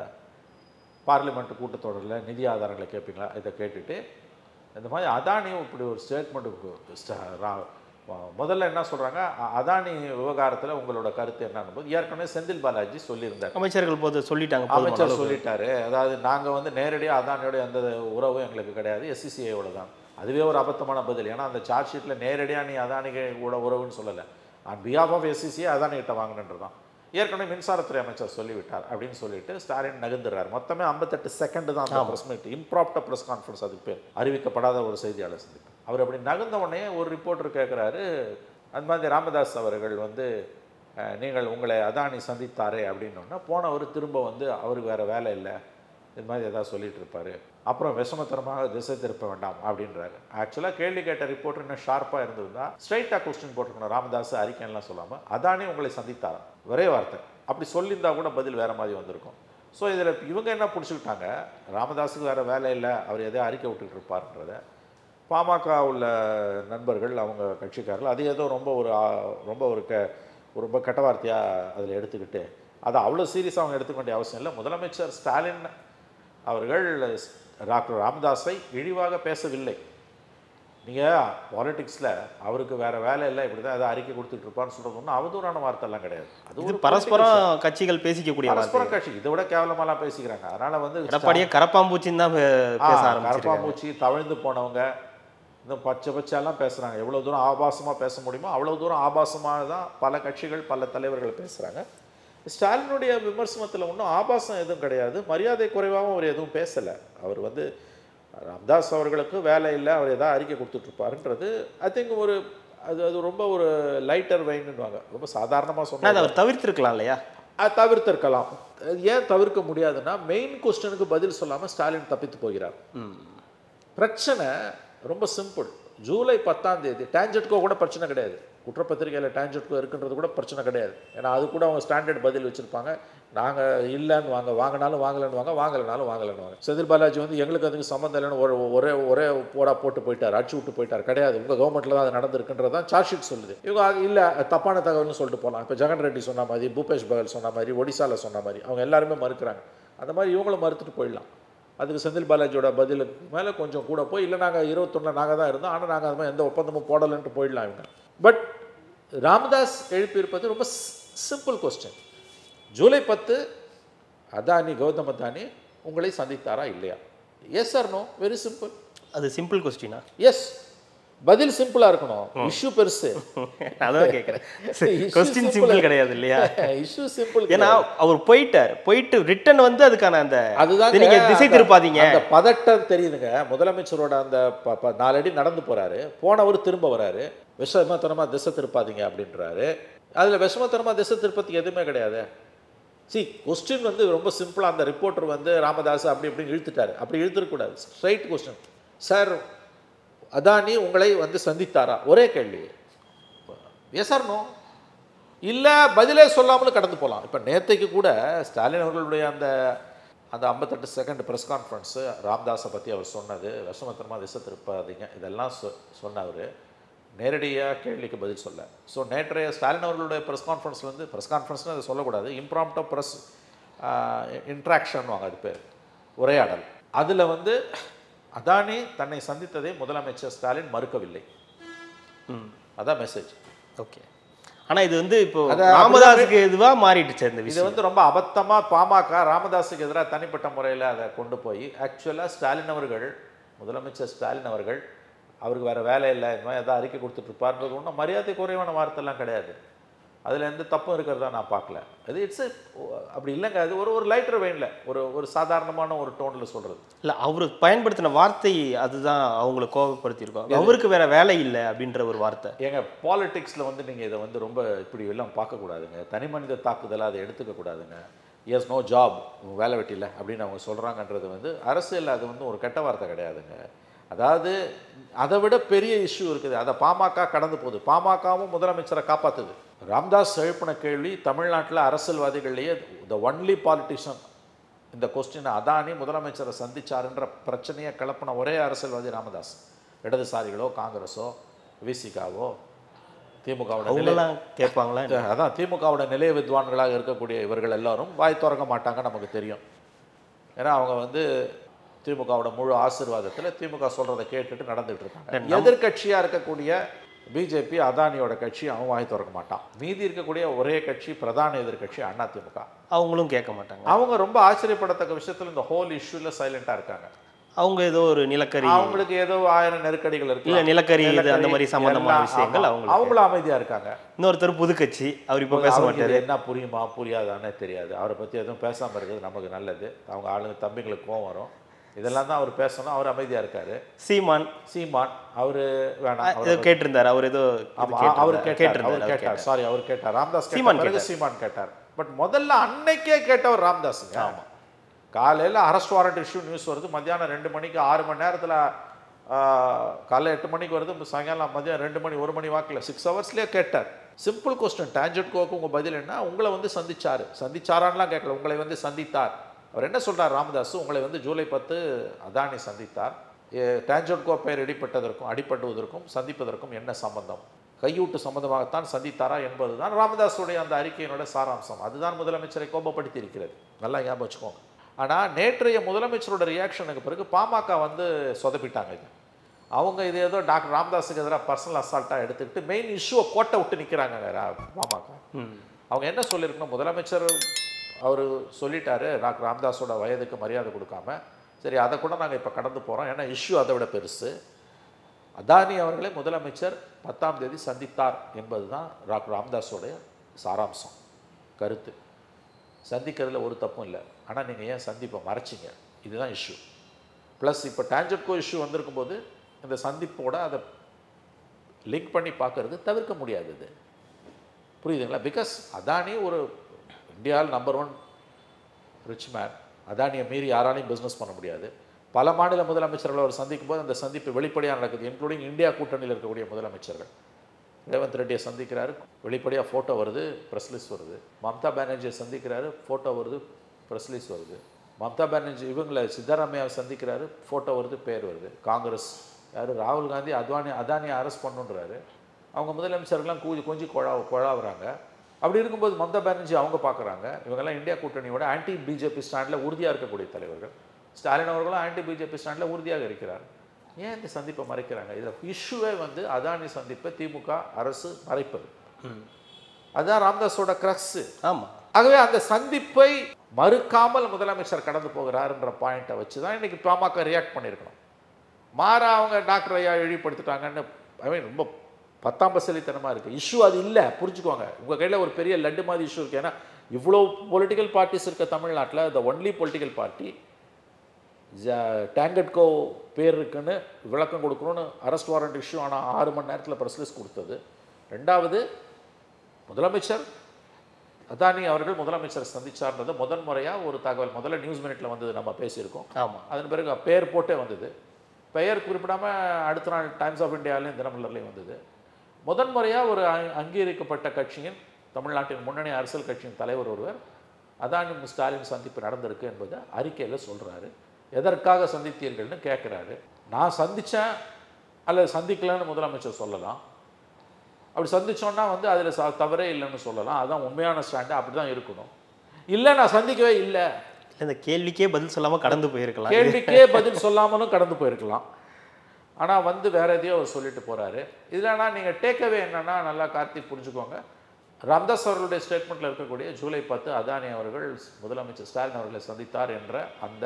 பார்லிமெண்ட் கூட்டத்தொடரில் நிதி ஆதாரங்களை கேட்பீங்களா இதை கேட்டுட்டு இந்த மாதிரி அதானியும் இப்படி ஒரு ஸ்டேட்மெண்ட் முதல்ல என்ன சொல்கிறாங்க அதானி விவகாரத்தில் உங்களோட கருத்து என்னன்னு போது ஏற்கனவே செந்தில் பாலாஜி சொல்லியிருந்தார் அமைச்சர்கள் போது சொல்லிட்டாங்க போதுமான அமைச்சர் அளவு. சொல்லிட்டாரு அதாவது நாங்கள் வந்து நேரடியாக அதானியோட எந்த உறவும் எங்களுக்கு கிடையாது எஸ்சிசிஐயோட தான் அதுவே ஒரு அபத்தமான பதில் ஏன்னா அந்த சார்ஜ் ஷீட்டில் நேரடியாக நீ அதானிக்கு கூட உறவுன்னு சொல்லலை ஆன் பிஹாஃப் ஆஃப் எஸ்சிசிஐ அதானிகிட்ட வாங்கினன்றது தான் ஏற்கனவே மின்சாரத்துறை அமைச்சர் சொல்லிவிட்டார் அப்படின்னு சொல்லிட்டு ஸ்டாலின் நகர்ந்துறாரு மொத்தமே ஐம்பத்தெட்டு செகண்ட் தான் அந்த press meet impromptu press conference அதுக்கு பேர் அறிவிக்கப்படாத ஒரு செய்தியாளர் சந்திப்பு அவர் அப்படி நகர்ந்த உடனே ஒரு ரிப்போர்ட்டர் கேட்குறாரு அந்த மாதிரி ராமதாஸ் அவர்கள் வந்து அஹ், நீங்கள் உங்களை அதானி சந்தித்தாரே அப்படின்னோன்னா போனவர் திரும்ப வந்து அவருக்கு வேறு வேலை இல்லை இது மாதிரி ஏதாவது சொல்லிட்டு இருப்பாரு அப்புறம் விஷமத்தனமாக திசை திருப்ப வேண்டாம் அப்படின்றாரு ஆக்சுவலாக கேள்வி கேட்ட ரிப்போர்ட் இன்னும் ஷார்ப்பாக இருந்திருந்தா ஸ்ட்ரைட்டாக கொஸ்டின் போட்டிருக்கணும் ராமதாஸ் அறிக்கைலாம் சொல்லாமல் அதானி உங்களை சந்தித்தாராம் ஒரே வார்த்தை அப்படி சொல்லியிருந்தா கூட பதில் வேற மாதிரி வந்திருக்கும் ஸோ இதில் இவங்க என்ன பிடிச்சிக்கிட்டாங்க ராமதாஸுக்கு வேற வேலை இல்லை அவர் எதையோ அறிக்கை விட்டுட்டு இருப்பார்ன்றத பாமக உள்ள நண்பர்கள் அவங்க கட்சிக்காரர்கள் அது ஏதோ ரொம்ப ஒரு ஆ, ரொம்ப ஒரு க ஒரு ரொம்ப கெட்ட வார்த்தையாக அதில் எடுத்துக்கிட்டு அதை அவ்வளோ சீரியஸாக அவங்க எடுத்துக்க வேண்டிய அவசியம் இல்லை முதலமைச்சர் ஸ்டாலின் அவர்கள் டாக்டர் ராமதாஸை இழிவாக பேசவில்லை நீங்கள் பாலிடிக்ஸில் அவருக்கு வேற வேலை இல்லை இப்படி தான் ஏதாவது அறிக்கை கொடுத்துட்டு இருப்பான்னு சொல்கிறது ஒன்றும் அவதூறான வார்த்தைலாம் கிடையாது அது இது ஒரு பரஸ்பரம் கட்சிகள் பேசிக்கக்கூடிய வார்த்தை பரஸ்பரம் கட்சி இதை விட கேவலமாலாம் பேசிக்கிறாங்க அதனால வந்து எடப்பாடியே கரப்பாம்பூச்சின்னு தான் பே- பேச ஆரம்பிச்சிருக்காங்க கரப்பாம்பூச்சி தவழ்ந்து போனவங்க இந்த பச்சை பச்சையெல்லாம் பேசுகிறாங்க எவ்வளோ தூரம் ஆபாசமாக பேச முடியுமோ அவ்வளோ தூரம் ஆபாசமாக தான் பல கட்சிகள் பல தலைவர்கள் பேசுகிறாங்க ஸ்டாலினுடைய விமர்சனத்தில் ஒன்றும் ஆபாசம் எதுவும் கிடையாது மரியாதை குறைவாகவும் அவர் எதுவும் பேசலை அவர் வந்து ராம்தாஸ் அவர்களுக்கு வேலை இல்லை அவர் ஏதாவது அறிக்கை கொடுத்துட்ருப்பாருன்றது ஐ திங்க் ஒரு அது அது ரொம்ப ஒரு லைட்டர் வைன்னுவாங்க ரொம்ப சாதாரணமாக ஆனா சொன்னாங்க அதை அவர் தவிர்த்திருக்கலாம் இல்லையா அது தவிர்த்திருக்கலாம் அது ஏன் தவிர்க்க முடியாதுன்னா மெயின் கொஸ்டனுக்கு பதில் சொல்லாமல் ஸ்டாலின் தப்பித்து போகிறார் ம். பிரச்சனை ரொம்ப சிம்பிள் ஜூலை பத்தாம் தேதி டான்ஜெட்கோ கூட பிரச்சனை கிடையாது குற்றப்பத்திரிகையில் டான்ஜெட்கோ இருக்குன்றது கூட பிரச்சனை கிடையாது ஏன்னா அது கூட அவங்க ஸ்டாண்டர்ட் பதில் வச்சுருப்பாங்க நாங்கள் இல்லைன்னு வாங்க வாங்கினாலும் வாங்கலைன்னு வாங்க வாங்கலைனாலும் வாங்கலைன்னு வாங்க செந்தில் பாலாஜி வந்து எங்களுக்கு அதுக்கு சம்மந்தம் இல்லைன்னு ஒரு ஒரே ஒரே போடா போட்டு போயிட்டார் அடிச்சு விட்டு போயிட்டார் கிடையாது உங்கள் கவர்மெண்ட்டில் தான் அது நடந்திருக்குன்றது தான் சார்ஜ் ஷீட் சொல்லுது இவங்க அது இல்லை தப்பான தகவல்னு சொல்லிட்டு போகலாம் இப்போ ஜெகன் ரெட்டி சொன்ன மாதிரி பூபேஷ் பகல் சொன்ன மாதிரி ஒடிசாவில் சொன்ன மாதிரி அவங்க எல்லாருமே மறுக்கிறாங்க அந்த மாதிரி இவங்களும் மறுத்துட்டு போயிடலாம் அதுக்கு செந்தில் பாலாஜியோட பதிலுக்கு மேலே கொஞ்சம் கூட போய் இல்லை நாங்கள் இருபத்தொன்னில் நாங்கள் தான் இருந்தோம் ஆனால் நாங்கள் அது மாதிரி எந்த ஒப்பந்தமும் போடலைன்ட்டு போயிடலாம் இவங்க பட் ராமதாஸ் எழுப்பியிருப்பது ரொம்ப சிம்பிள் கொஸ்டின் ஜூலை பத்து அதானி கௌதம் அதானி உங்களை சந்தித்தாரா இல்லையா yes or no very simple அது சிம்பிள் கொஸ்டினா எஸ் பதில் சிம்பிளாக இருக்கணும் இஷ்யூ பெருசு அதான் கேட்குறேன் Issue கொஸ்டின் simple. சிம்பிள் கிடையாது இல்லையா இஷ்யூ சிம்பிள் ஏன்னா அவர் போயிட்டார் போயிட்டு ரிட்டன் வந்து அதுக்கான அந்த அதுதான் இது நீங்க திசை திருப்பாதீங்க அந்த பதட்டம் தெரியுதுங்க முதலமைச்சரோட அந்த ப- ப- நாலடி நடந்து போறாரு போனவர் திரும்ப வராரு விஷமத்தனமா திசை திருப்பாதீங்க அப்படின்றாரு அதுல விஷமத்தனமா திசை திருப்பத்துக்கு எதுவுமே கிடையாது சி கொஸ்டின் வந்து ரொம்ப சிம்பிளா அந்த ரிப்போர்ட்டர் வந்து ராமதாஸ் அப்படி இப்படின்னு இழுத்துட்டாரு அப்படி இழுத்துருக்கூடாது ஸ்ட்ரைட் கொஸ்டின் சார் அதானி உங்களை வந்து சந்தித்தாரா ஒரே கேள்வி எஸ் ஆர் நோ இல்லை பதிலே சொல்லாமலும் கடந்து போகலாம் இப்போ நேத்தைக்கு கூட ஸ்டாலின் அவர்களுடைய அந்த அந்த ஐம்பத்தெட்டு செகண்ட் ப்ரெஸ் கான்ஃபரன்ஸு ராம்தாஸை பற்றி அவர் சொன்னது விஷமத்தனமாக திசை திருப்பாதீங்க இதெல்லாம் சொ சொன்னவர் நேரடியாக கேள்விக்கு பதில் சொல்ல ஸோ நேற்றைய ஸ்டாலின் அவர்களுடைய ப்ரெஸ் கான்ஃபரன்ஸில் வந்து ப்ரெஸ் கான்ஃபரன்ஸ்னு அதை சொல்லக்கூடாது இம்ப்ராம்டோ ப்ரெஸ் இன்ட்ராக்ஷன் வாங்க அது பேர் உரையாடல் அதில் வந்து அதானி தன்னை சந்தித்ததை முதலமைச்சர் ஸ்டாலின் மறுக்கவில்லை ம் அதான் மெசேஜ் ஓகே ஆனா இது வந்து இப்போ அத ராமதாஸுக்கு இதுவா மாறிடுச்சு இந்த இது விஷயம் வந்து ரொம்ப அபத்தமா பாமக ராமதாஸுக்கு எதிராக தனிப்பட்ட முறையில் அதை கொண்டு போய் ஆக்சுவலாக ஸ்டாலின் அவர்கள் முதலமைச்சர் ஸ்டாலின் அவர்கள் அவருக்கு வேற வேலை இல்லை இந்த மாதிரி எதாவது அறிக்கை கொடுத்துட்டு இருப்பாருன்றது ஒன்றும் மரியாதை குறைவான வார்த்தைலாம் கிடையாது அதில் எந்த தப்பும் இருக்கிறதா நான் பார்க்கல அது இட்ஸ் அப்படி இல்லைங்க அது ஒரு ஒரு லைட்டர் வெயினில் ஒரு ஒரு சாதாரணமான ஒரு டோனில் சொல்கிறது இல்ல அவரு பயன்படுத்தின வார்த்தை அதுதான் அவங்களை கோபப்படுத்தியிருக்கோம் அவருக்கு வேற வேலை இல்லை அப்படின்ற ஒரு வார்த்தை ஏங்க பாலிடிக்ஸில் வந்து நீங்கள் இதை வந்து ரொம்ப இப்படி எல்லாம் பார்க்கக்கூடாதுங்க தனி மனித தாக்குதலாக அதை எடுத்துக்க கூடாதுங்க எஸ் நோ ஜாப் வேலை வெட்டியில் அப்படின்னு அவங்க சொல்கிறாங்கன்றது வந்து அரசியல் அது வந்து ஒரு கெட்ட வார்த்தை கிடையாதுங்க அதாவது அதை விட பெரிய இஷ்யூ இருக்குது அதை பாமக கடந்து போகுது பாமகவும் முதலமைச்சரை காப்பாற்றுது ராம்தாஸ் எழுப்பின கேள்வி தமிழ்நாட்டில் அரசியல்வாதிகள்லேயே த ஒன்லி பாலிட்டிஷியன் இந்த கொஸ்டினை அதானி முதலமைச்சரை சந்திச்சாருன்ற பிரச்சனையை கிளப்பின ஒரே அரசியல்வாதி ராமதாஸ் இடதுசாரிகளோ காங்கிரஸோ விசிகாவோ திமுகவோட நிலை அவங்கெல்லாம் கேட்பாங்களா அதான் திமுகவோட நிலைய வித்வான்களாக இருக்கக்கூடிய இவர்கள் எல்லாரும் வாய் திறக்க மாட்டாங்க நமக்கு தெரியும் ஏன்னா அவங்க வந்து திமுகவோட முழு ஆசீர்வாதத்தில் திமுக சொல்றதை கேட்டுட்டு நடந்துட்டு இருக்காங்க எதிர்க்கட்சியாக இருக்கக்கூடிய பிஜேபி அதானியோட கட்சி அவன் வாய் திறக்க மாட்டான் மீதி இருக்கக்கூடிய ஒரே கட்சி பிரதான எதிர்க்கட்சி அண்ணா திமுக அவங்களும் கேட்க மாட்டாங்க அவங்க ரொம்ப ஆச்சரியப்படத்தக்க விஷயத்தில் இந்த ஹோல் இஷ்யூல சைலண்டா இருக்காங்க அவங்க ஏதோ ஒரு நிலக்கரி அவங்களுக்கு ஏதோ ஆயிரம் நெருக்கடிகள் இருக்கு இல்ல நிலக்கரி இது அந்த மாதிரி சம்பந்தமான விஷயங்கள் அவங்களுக்கு அவங்களும் அமைதியா இருக்காங்க இன்னொருத்தர் புதுக்கட்சி அவர் இப்போ பேச அவருக்கு மாட்டாரு இது என்ன புரியுமா புரியாதானே தெரியாது அவரை பற்றி எதுவும் பேசாமல் இருக்கிறது நமக்கு நல்லது அவங்க ஆளுங்க தம்பிங்களுக்கு கோவம் வரும் இதெல்லாம் தான் அவர் பேசணும் அவர் அமைதியாக இருக்காரு சீமான் சீமான் அவர் வேணாம் ஏதோ அவர் கேட்டிருந்தாரு அவர் ஏதோ இது ஆமா, கேட்டிருந்தாரு. அவர் கேட்டார் கேட்டிருந்தாரு, அவர் அவர் கேட்டார் சாரி அவர் கேட்டார் ராம்தாஸ் சீமான் கேட்ட பிறகு சீமான் கேட்டார் பட் முதல்ல அன்னைக்கே கேட்டவர் ராம்தாஸுங்க ஆமா காலையில அரெஸ்ட் வாரண்ட் இஷ்யூ நியூஸ் வருது மத்தியானம் ரெண்டு மணிக்கு ஆறு மணி நேரத்துல ஆஹ், காலைல எட்டு மணிக்கு வருது சாயங்காலம் மதியம் ரெண்டு மணி ஒரு மணி வாக்கில் சிக்ஸ் ஹவர்ஸ்லேயே கேட்டார் சிம்பிள் கொஸ்டின் டான்ஜெட் கோக்கு உங்க பதில் என்ன உங்களை வந்து சந்திச்சாரு சந்திச்சாரான்லாம் கேட்கல உங்களை வந்து சந்தித்தார் அவர் என்ன சொல்றார் ராமதாஸ் உங்களை வந்து ஜூலை பத்து அதானி சந்தித்தார் டான்ஜெட் கோ பெயர் அடிப்பட்டதற்கும் அடிப்பட்டுவதற்கும் சந்திப்பதற்கும் என்ன சம்பந்தம் கையூட்டு சம்பந்தமாகத்தான் சந்தித்தாரா என்பதுதான் ராமதாஸுடைய அந்த அறிக்கையினோட சாராம்சம் அதுதான் முதலமைச்சரை கோபப்படுத்தி இருக்கிறது நல்லா ஞாபகம் வச்சுக்கோங்க ஆனால் நேற்றைய முதலமைச்சரோட ரியாக்ஷனுக்கு பிறகு பாமக வந்து சொதப்பிட்டாங்க இது அவங்க இது ஏதோ டாக்டர் ராமதாஸுக்கு எதிராக பர்சனல் அசால்ட்டாக எடுத்துக்கிட்டு மெயின் இஷ்யூவை கோட்டை விட்டு நிற்கிறாங்க பாமக ம். அவங்க என்ன சொல்லியிருக்கணும் முதலமைச்சர் அவர் சொல்லிட்டாரு டாக்டர் ராமதாஸோட வயதுக்கு மரியாதை கொடுக்காம சரி அதை கூட நாங்கள் இப்போ கடந்து போகிறோம் ஏன்னா இஷ்யூ அதை விட பெருசு அதானி அவர்களை முதலமைச்சர் பத்தாம் தேதி சந்தித்தார் என்பது தான் டாக்டர் ராமதாஸோடைய சாராம்சம் கருத்து சந்திக்கிறதுல ஒரு தப்பும் இல்லை ஆனால் நீங்கள் ஏன் சந்திப்பை மறைச்சிங்க இதுதான் இஷ்யூ ப்ளஸ் இப்போ டான்ஜெட்கோ இஷ்யூ வந்திருக்கும் போது இந்த சந்திப்போட அதை லிங்க் பண்ணி பார்க்கறது தவிர்க்க முடியாது இது புரியுதுங்களா பிகாஸ் அதானி ஒரு இந்தியாவில் நம்பர் ஒன் ரிச் மேன் அதானியை மீறி யாராலையும் பிஸ்னஸ் பண்ண முடியாது பல மாநில முதலமைச்சர்களை அவர் சந்திக்கும் போது அந்த சந்திப்பு வெளிப்படையாக நடக்குது இன்க்ளூடிங் இந்தியா கூட்டணியில் இருக்கக்கூடிய முதலமைச்சர்கள் ரேவந்த் ரெட்டியை சந்திக்கிறாரு வெளிப்படையாக ஃபோட்டோ வருது ப்ரெஸ் லிஸ்ட் வருது மம்தா பானர்ஜியை சந்திக்கிறாரு ஃபோட்டோ வருது ப்ரெஸ் லிஸ்ட் வருது மம்தா பானர்ஜி இவங்களை சித்தராமையாவை சந்திக்கிறாரு ஃபோட்டோ வருது பேர் வருது காங்கிரஸ் யார் ராகுல் காந்தி அத்வானி அதானியை அரெஸ்ட் பண்ணுன்றாரு அவங்க முதலமைச்சர்கள்லாம் கூஞ்சி கொஞ்சி குழா குழாவுறாங்க அப்படி இருக்கும்போது மம்தா பானர்ஜி அவங்க பார்க்குறாங்க இவங்கெல்லாம் இந்தியா கூட்டணியோட ஆன்டி பிஜேபி ஸ்டாண்டில் உறுதியாக இருக்கக்கூடிய தலைவர்கள் ஸ்டாலின் அவர்களும் ஆன்டி பிஜேபி ஸ்டாண்டில் உறுதியாக இருக்கிறார் ஏன் இந்த சந்திப்பை மறைக்கிறாங்க இதில் இஷ்யூவே வந்து அதானி சந்திப்பை திமுக அரசு மறைப்பது அதுதான் ராம்தாஸோட க்ரக்ஸு ஆமா ஆகவே அந்த சந்திப்பை மறுக்காமல் முதலமைச்சர் கடந்து போகிறாருன்ற பாயிண்ட்டை வச்சு தான் இன்னைக்கு பாமக ரியாக்ட் பண்ணியிருக்கணும் மாறா அவங்க டாக்டர் ஐயா இழிப்படுத்திட்டாங்கன்னு ஐ மீன் ரொம்ப பத்தாம் பசலித்தனமாக இருக்குது இஷ்யூ அது இல்லை புரிஞ்சுக்கோங்க உங்கள் கையில் ஒரு பெரிய லட்டு மாதிரி இஷ்யூ இருக்குது ஏன்னா இவ்வளோ பொலிட்டிக்கல் பார்ட்டிஸ் இருக்க தமிழ்நாட்டில் த ஒன்லி பொலிட்டிக்கல் பார்ட்டி டேங்கட்கோ பேர் இருக்குன்னு விளக்கம் கொடுக்கணும்னு அரெஸ்ட் வாரண்ட் இஷ்யூ ஆனால் ஆறு மணி நேரத்தில் ப்ரெஸ்லிஸ் கொடுத்தது ரெண்டாவது முதலமைச்சர் அதானி அவர்கள் முதலமைச்சர் சந்திச்சார்ன்றது முதன் முறையாக ஒரு தகவல் முதல்ல நியூஸ் மினிட்ல வந்தது நம்ம பேசியிருக்கோம் ஆமா அதன் பிறகு பெயர் போட்டே வந்தது பெயர் குறிப்பிடாமல் அடுத்த நாள் டைம்ஸ் ஆஃப் இந்தியாவிலையும் தினமலர்லையும் வந்தது முதன் முறையாக ஒரு அ- அங்கீகரிக்கப்பட்ட கட்சியின் தமிழ்நாட்டின் முன்னணி அரசியல் கட்சியின் தலைவர் ஒருவர் அதானி மு. ஸ்டாலின் சந்திப்பு நடந்திருக்கு என்பதை அறிக்கையில் சொல்கிறாரு எதற்காக சந்தித்தீர்கள்னு கேட்குறாரு நான் சந்தித்தேன் அல்லது சந்திக்கலன்னு முதலமைச்சர் சொல்லலாம் அப்படி சந்திச்சோன்னா வந்து அதில் ச தவறே இல்லைன்னு சொல்லலாம் அதுதான் உண்மையான ஸ்டாண்டு அப்படி தான் இருக்கணும் இல்லை நான் சந்திக்கவே இல்லை இல்ல, இந்த கேள்விக்கே பதில் சொல்லாம கடந்து போயிருக்கலாம் கேள்விக்கே பதில் சொல்லாமலும் கடந்து போயிருக்கலாம் ஆனால் வந்து வேற எதையோ அவர் சொல்லிட்டு போறாரு இதுலனா நீங்கள் டேக்அவே என்னன்னா நல்லா கார்த்திக் புரிஞ்சுக்கோங்க ராம்தாஸ் அவர்களுடைய ஸ்டேட்மெண்ட்டில் இருக்கக்கூடிய ஜூலை பத்து அதானி அவர்கள் முதலமைச்சர் ஸ்டாலின் அவர்களை சந்தித்தார் என்ற அந்த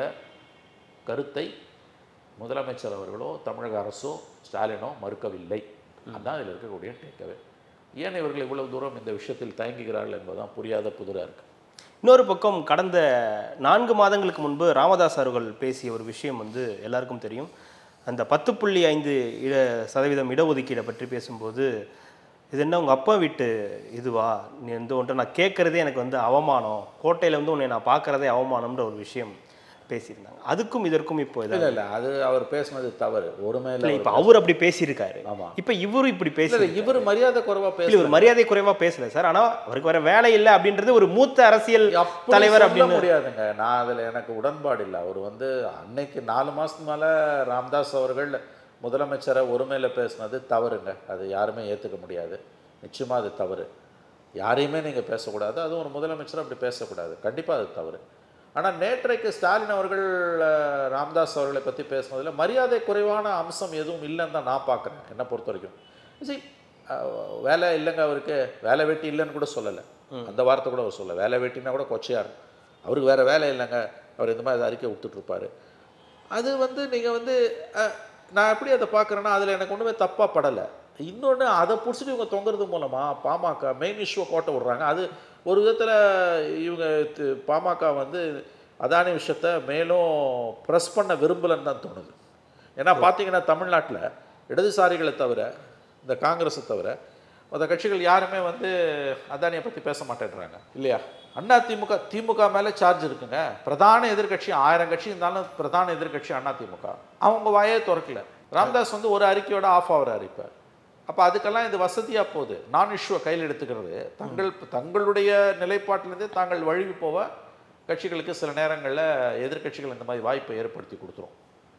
கருத்தை முதலமைச்சர் அவர்களோ தமிழக அரசோ ஸ்டாலினோ மறுக்கவில்லை அதுதான் இதில் இருக்கக்கூடிய டேக்அவே ஏன் இவர்கள் இவ்வளவு தூரம் இந்த விஷயத்தில் தயங்குகிறார்கள் என்பதுதான் புரியாத புதிராக இருக்கு இன்னொரு பக்கம் கடந்த நான்கு மாதங்களுக்கு முன்பு ராமதாஸ் அவர்கள் பேசிய ஒரு விஷயம் வந்து எல்லாருக்கும் தெரியும் அந்த பத்து புள்ளி ஐந்து இட சதவீதம் இடஒதுக்கீடை பற்றி பேசும்போது இது என்ன உங்கள் அப்பா வீட்டு இதுவா நீ வந்து ஒன்றை நான் கேட்குறதே எனக்கு வந்து அவமானம் கோட்டையில் வந்து உன்னை நான் பார்க்குறதே அவமானம்ன்ற ஒரு விஷயம் பேசியிருந்தாங்க அதுக்கும் இதற்கும் இப்போ இல்லை இதில் இல்லை அது அவர் பேசுனது தவறு ஒரு இல்லை மேல இப்போ அவர் அப்படி பேசியிருக்காரு ஆமா. இப்போ இவரும் இப்படி பேசி இல்லை இவர் மரியாதை குறைவா இல்ல பேசல ஒரு மரியாதை குறைவா பேசல சார் ஆனா அவருக்கு வேற வேலை இல்லை அப்படின்றது ஒரு மூத்த அரசியல் அப்படி தலைவர் சொல்ல அப்படின்னு முடியாதுங்க நான் அதுல எனக்கு உடன்பாடு இல்லை அவர் வந்து அன்னைக்கு நாலு மாசத்துக்கு மேல ராம்தாஸ் அவர்கள் முதலமைச்சரை ஒருமையில பேசுனது தவறுங்க அது யாருமே ஏத்துக்க முடியாது நிச்சயமா அது தவறு யாரையுமே நீங்க பேசக்கூடாது அதுவும் ஒரு முதலமைச்சர் அப்படி பேசக்கூடாது கண்டிப்பா அது தவறு ஆனா நேற்றைக்கு ஸ்டாலின் அவர்கள் அஹ், ராம்தாஸ் அவர்களை பத்தி பேசுனதுல மரியாதை குறைவான அம்சம் எதுவும் இல்லைன்னு தான் நான் பார்க்குறேன் என்னை பொறுத்த வரைக்கும் See, அஹ், வேலை இல்லைங்க அவருக்கு வேலை வெட்டி இல்லைன்னு கூட சொல்லலை அந்த வார்த்தை கூட அவர் சொல்ல வேலை வெட்டினா கூட கொச்சையா இருக்கும் அவருக்கு வேற வேலை இல்லைங்க அவர் இந்த மாதிரி அறிக்கை விட்டுட்டு இருப்பாரு அது வந்து நீங்கள் வந்து அஹ், நான் எப்படி அதை பார்க்குறேன்னா அதில் எனக்கு ஒன்றுமே தப்பாக படலை இன்னொன்று அதை பிடிச்சிட்டு இவங்க தொங்குறது மூலமாக பாமக மெயின் இஷ்யூவை கோட்டை விடுறாங்க அது ஒரு விதத்தில் இவங்க தி- பாமக வந்து அதானி விஷயத்த மேலும் ப்ரெஸ் பண்ண விரும்பலன்னு தான் தோணுது ஏன்னா பார்த்தீங்கன்னா தமிழ்நாட்டில் இடதுசாரிகளை தவிர இந்த காங்கிரஸை தவிர மற்ற கட்சிகள் யாருமே வந்து அதானியை பற்றி பேச மாட்டேன்றாங்க இல்லையா அண்ணா திமுக திமுக மேலே சார்ஜ் இருக்குங்க பிரதான எதிர்க்கட்சி ஆயிரம் கட்சி இருந்தாலும் பிரதான எதிர்க்கட்சி அண்ணா திமுக அவங்க வாயே திறக்கல ராம்தாஸ் வந்து ஒரு அறிக்கையோட ஆஃப் ஆகிறார் இப்போ அப்போ அதுக்கெல்லாம் இது வசதியாக போகுது நான் இஷ்யூவை கையில் எடுத்துக்கிறது தங்கள் தங்களுடைய நிலைப்பாட்டிலேருந்து தாங்கள் வழுவி போக கட்சிகளுக்கு சில நேரங்களில் எதிர்க்கட்சிகள் இந்த மாதிரி வாய்ப்பை ஏற்படுத்தி கொடுத்துரும்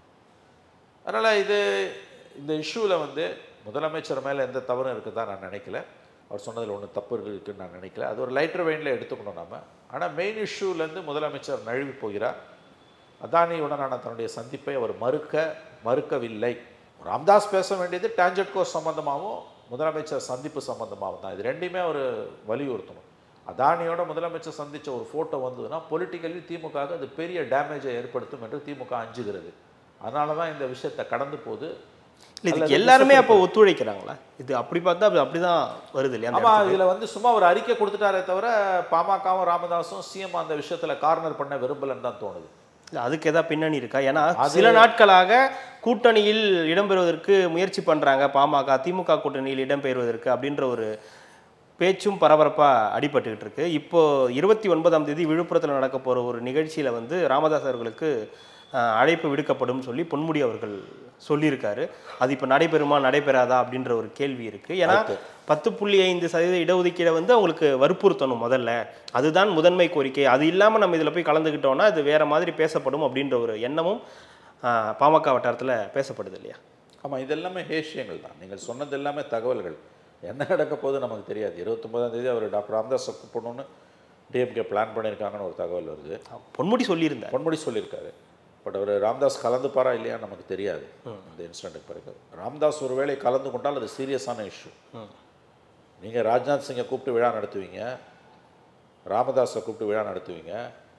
அதனால் இது இந்த இஷ்யூவில் வந்து முதலமைச்சர் மேலே எந்த தவறும் இருக்குதா நான் நினைக்கல அவர் சொன்னதில் ஒன்றும் தப்பு இருக்குன்னு நான் நினைக்கல அது ஒரு லைட்டர் வெயினில் எடுத்துக்கணும் நாம ஆனால் மெயின் இஷ்யூலேருந்து முதலமைச்சர் நழுவி போகிறார் அதானியுடனான தன்னுடைய சந்திப்பை அவர் மறுக்க மறுக்கவில்லை ராம்தாஸ் பேச வேண்டியது டான்ஜெட்கோ சம்பந்தமாகவும் முதலமைச்சர் சந்திப்பு சம்பந்தமாகவும் தான் இது ரெண்டையுமே அவர் வலியுறுத்தணும் அதானியோட முதலமைச்சர் சந்தித்த ஒரு ஃபோட்டோ வந்ததுன்னா பொலிட்டிக்கலி திமுக அது பெரிய டேமேஜை ஏற்படுத்தும் என்று திமுக அஞ்சுகிறது அதனால தான் இந்த விஷயத்தை கடந்து போகுது இல்லை இதுக்கு எல்லாருமே அப்போ ஒத்துழைக்கிறாங்களா இது அப்படி பார்த்தா அப்படி அப்படிதான் வருது இல்லையா அந்த ஆமா இதுல வந்து சும்மா ஒரு அறிக்கை கொடுத்துட்டாரே தவிர பாமகவும் ராமதாஸும் சிஎம் அந்த விஷயத்துல கார்னர் பண்ண விரும்பலன்னு தான் தோணுது இல்ல, அதுக்கு ஏதாவது பின்னணி இருக்கா ஏன்னா சில நாட்களாக கூட்டணியில் இடம்பெறுவதற்கு முயற்சி பண்றாங்க பாமக திமுக கூட்டணியில் இடம்பெறுவதற்கு அப்படின்ற ஒரு பேச்சும் பரபரப்பா அடிபட்டுக்கிட்டு இருக்கு இப்போ இருபத்தி ஒன்பதாம் தேதி விழுப்புரத்தில் நடக்க போற ஒரு நிகழ்ச்சியில வந்து ராமதாஸ் அவர்களுக்கு அஹ், அழைப்பு விடுக்கப்படும் சொல்லி பொன்முடி அவர்கள் சொல்லியிருக்காரு அது இப்போ நடைபெறுமா நடைபெறாதா அப்படின்ற ஒரு கேள்வி இருக்கு ஏன்னா பத்து புள்ளி ஐந்து சதவீத இடஒதுக்கீடை வந்து அவங்களுக்கு வற்புறுத்தணும் முதல்ல அதுதான் முதன்மை கோரிக்கை அது இல்லாமல் நம்ம இதில் போய் கலந்துக்கிட்டோம்னா அது வேற மாதிரி பேசப்படும் அப்படின்ற ஒரு எண்ணமும் ஆஹ், பாமக வட்டாரத்தில் பேசப்படுது இல்லையா ஆமா இது எல்லாமே ஹேஷியங்கள் தான் நீங்கள் சொன்னது எல்லாமே தகவல்கள் என்ன நடக்க போகுது நமக்கு தெரியாது இருபத்தொன்பதாம் தேதி அவர் டாக்டர் ராமதாஸ் கூப்பிடணும்னு டிஎம்கே பிளான் பண்ணியிருக்காங்கன்னு ஒரு தகவல் வருது பொன்முடி சொல்லியிருந்தார் பொன்முடி சொல்லியிருக்காரு பட் அவர் ராம்தாஸ் கலந்துப்பாரா இல்லையா நமக்கு தெரியாது இந்த இன்சிடென்ட்டுக்கு பிறகு ராம்தாஸ் ஒருவேளை கலந்து கொண்டால் அது சீரியஸான இஷ்யூ நீங்கள் ராஜ்நாத் சிங்கை கூப்பிட்டு விழா நடத்துவீங்க ராமதாஸை கூப்பிட்டு விழா நடத்துவீங்க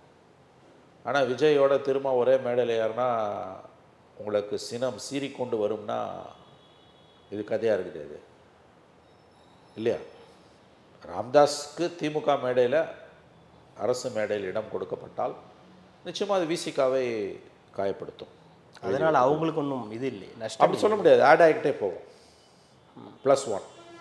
ஆனால் விஜயோட திரும்ப ஒரே மேடையில் யாருன்னா உங்களுக்கு சினம் சீறிக்கொண்டு வரும்னா இது கதையாக இருக்குது இது இல்லையா ராம்தாஸ்க்கு திமுக மேடையில் அரசு மேடையில் இடம் கொடுக்கப்பட்டால் நிச்சயமாக அது விசிகாவை காயப்படுத்தும் அதனால அவங்களுக்கு ஒன்றும் இது இல்லை நஷ்டம் அப்படி சொல்ல முடியாது ஆட் ஆகிட்டே போகும் ப்ளஸ் ஒன்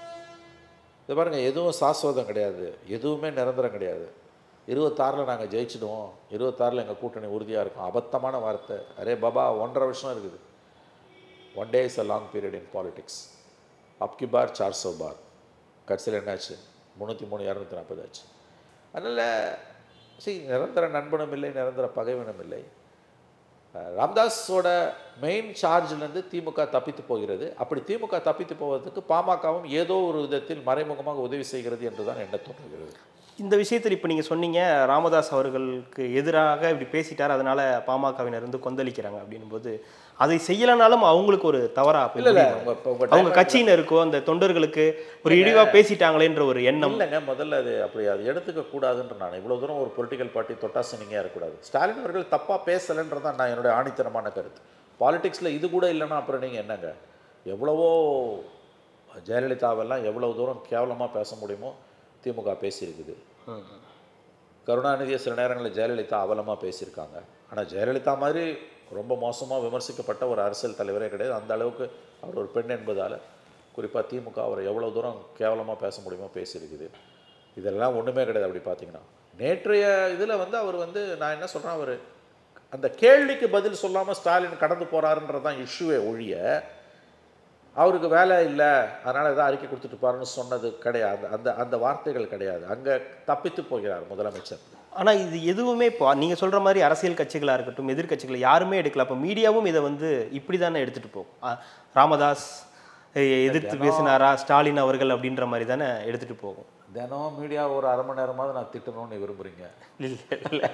இது பாருங்கள் எதுவும் சாஸ்வதம் கிடையாது எதுவுமே நிரந்தரம் கிடையாது இருபத்தாறில் நாங்கள் ஜெயிச்சிடுவோம் இருபத்தாறில் எங்கள் கூட்டணி உறுதியாக இருக்கும் அபத்தமான வார்த்தை அரே பாபா ஒன்றரை வருஷம் இருக்குது one day is a long period in politics அப்கி பார் சார் சோ பார் கடைசியில் என்னாச்சு முந்நூற்றி மூணு இரநூத்தி நாற்பது ஆச்சு அதனால் சரி நிரந்தர நண்பனும் இல்லை நிரந்தர பகைவனும் இல்லை அஹ் ராம்தாஸோட மெயின் சார்ஜ்லேருந்து திமுக தப்பித்து போகிறது அப்படி திமுக தப்பித்து போவதற்கு பாமகவும் ஏதோ ஒரு விதத்தில் மறைமுகமாக உதவி செய்கிறது என்று தான் எண்ண தோன்றுகிறது இந்த விஷயத்தில் இப்போ நீங்கள் சொன்னீங்க ராமதாஸ் அவர்களுக்கு எதிராக இப்படி பேசிட்டார் அதனால பாமகவினர் இருந்து கொந்தளிக்கிறாங்க அப்படின்னும் போது அதை செய்யலைனாலும் அவங்களுக்கு ஒரு தவறா போய் இல்லை இல்லை முடியுமா? உங்க இப்போ உங்கள் அவங்க கட்சியினருக்கோ அந்த தொண்டர்களுக்கு ஒரு இழிவா பேசிட்டாங்களேன்ற ஒரு எண்ணம் இல்லைங்க முதல்ல அது அப்படி அது எடுத்துக்க கூடாதுன்ற நான் இவ்வளோ தூரம் ஒரு பொலிட்டிக்கல் பார்ட்டி தொட்டாசனிங்காக இருக்கக்கூடாது ஸ்டாலின் அவர்கள் தப்பாக பேசலைன்றதான் நான் என்னுடைய ஆணித்தனமான கருத்து பாலிடிக்ஸில் இது கூட இல்லைன்னா அப்புறம் நீங்கள் என்னங்க எவ்வளவோ ஜெயலலிதாவெல்லாம் எவ்வளவு தூரம் கேவலமாக பேச முடியுமோ திமுக பேசியிருக்குது கருணாநிதியை சில நேரங்களில் ஜெயலலிதா அவலமாக பேசியிருக்காங்க ஆனால் ஜெயலலிதா மாதிரி ரொம்ப மோசமாக விமர்சிக்கப்பட்ட ஒரு அரசியல் தலைவரே கிடையாது அந்த அளவுக்கு அவர் ஒரு பெண் என்பதால் குறிப்பாக திமுக அவரை எவ்வளோ தூரம் கேவலமாக பேச முடியுமோ பேசியிருக்குது இதெல்லாம் ஒன்றுமே கிடையாது அப்படி பார்த்தீங்கன்னா நேற்றைய இதில் வந்து அவர் வந்து நான் என்ன சொல்கிறேன் அவர் அந்த கேள்விக்கு பதில் சொல்லாமல் ஸ்டாலின் கடந்து போகிறாருன்றது தான் இஷ்யூவே ஒழிய அவருக்கு வேலை இல்லை அதனால் ஏதாவது அறிக்கை கொடுத்துட்டு பாருன்னு சொன்னது கிடையாது அந்த அந்த வார்த்தைகள் கிடையாது அங்கே தப்பித்து போகிறார் முதலமைச்சர் ஆனா இது எதுவுமே இப்போ நீங்க சொல்ற மாதிரி அரசியல் கட்சிகளா இருக்கட்டும் எதிர்க்கட்சிகள் யாருமே எடுக்கல அப்போ மீடியாவும் இதை வந்து இப்படி தானே எடுத்துட்டு போகும் ஆ, ராமதாஸ் எ- எதிர்த்து பேசினாரா ஸ்டாலின் அவர்கள் அப்படின்ற மாதிரி தானே எடுத்துட்டு போகும் தினம் மீடியா ஒரு அரை மணி நேரமாவது நான் திட்டணும்னு விரும்புகிறீங்க இல்ல இல்ல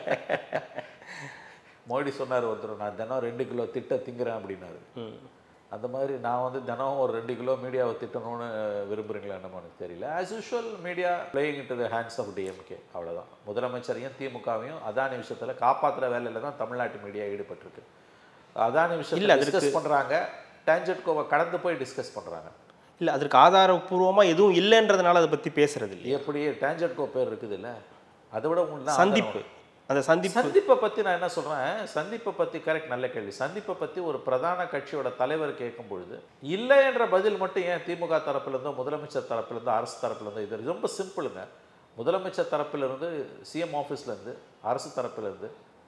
மோடி சொன்னார் ஒருத்தர் நான் தினம் ரெண்டு கிலோ திட்ட திங்கிறேன் அப்படின்னாரு ம். அந்த மாதிரி நான் வந்து தினம் ஒரு ரெண்டு கிலோ மீடியாவை திட்டணும்னு விரும்புகிறீங்களா என்னமோ எனக்கு தெரியல as usual media playing into the hands of DMK அவ்வளோதான் முதலமைச்சரையும் திமுகவையும் அதானி விஷயத்தில் காப்பாற்றுற வேலையில் தான் தமிழ்நாட்டு மீடியா ஈடுபட்டிருக்கு அதானி இல்ல, விஷயத்தில் அதற்கு- டிஸ்கஸ் பண்ணுறாங்க டான்ஜெட்கோவை கடந்து போய் டிஸ்கஸ் பண்ணுறாங்க இல்ல அதற்கு ஆதாரபூர்வமா எதுவும் இல்லைன்றதுனால அதை பத்தி பேசுறது இல்லையா எப்படி டான்ஜெட்கோ பேர் இருக்குதுல்ல அதை விட உங்களுக்கு தான் சந்திப்பு. ஆதாரம். அந்த சந்திப்பு சந்திப்பை பற்றி நான் என்ன சொல்கிறேன் சந்திப்பை பற்றி கரெக்ட் நல்ல கேள்வி சந்திப்பை பற்றி ஒரு பிரதான கட்சியோட தலைவர் கேட்கும் பொழுது இல்லை என்ற பதில் மட்டும் ஏன் திமுக தரப்பிலிருந்தோ முதலமைச்சர் தரப்பிலிருந்தோ அரசு தரப்பிலிருந்தோ இது ரொம்ப சிம்பிளுங்க முதலமைச்சர் தரப்பிலிருந்து சிஎம் ஆஃபீஸ்லேருந்து அரசு தரப்பிலிருந்து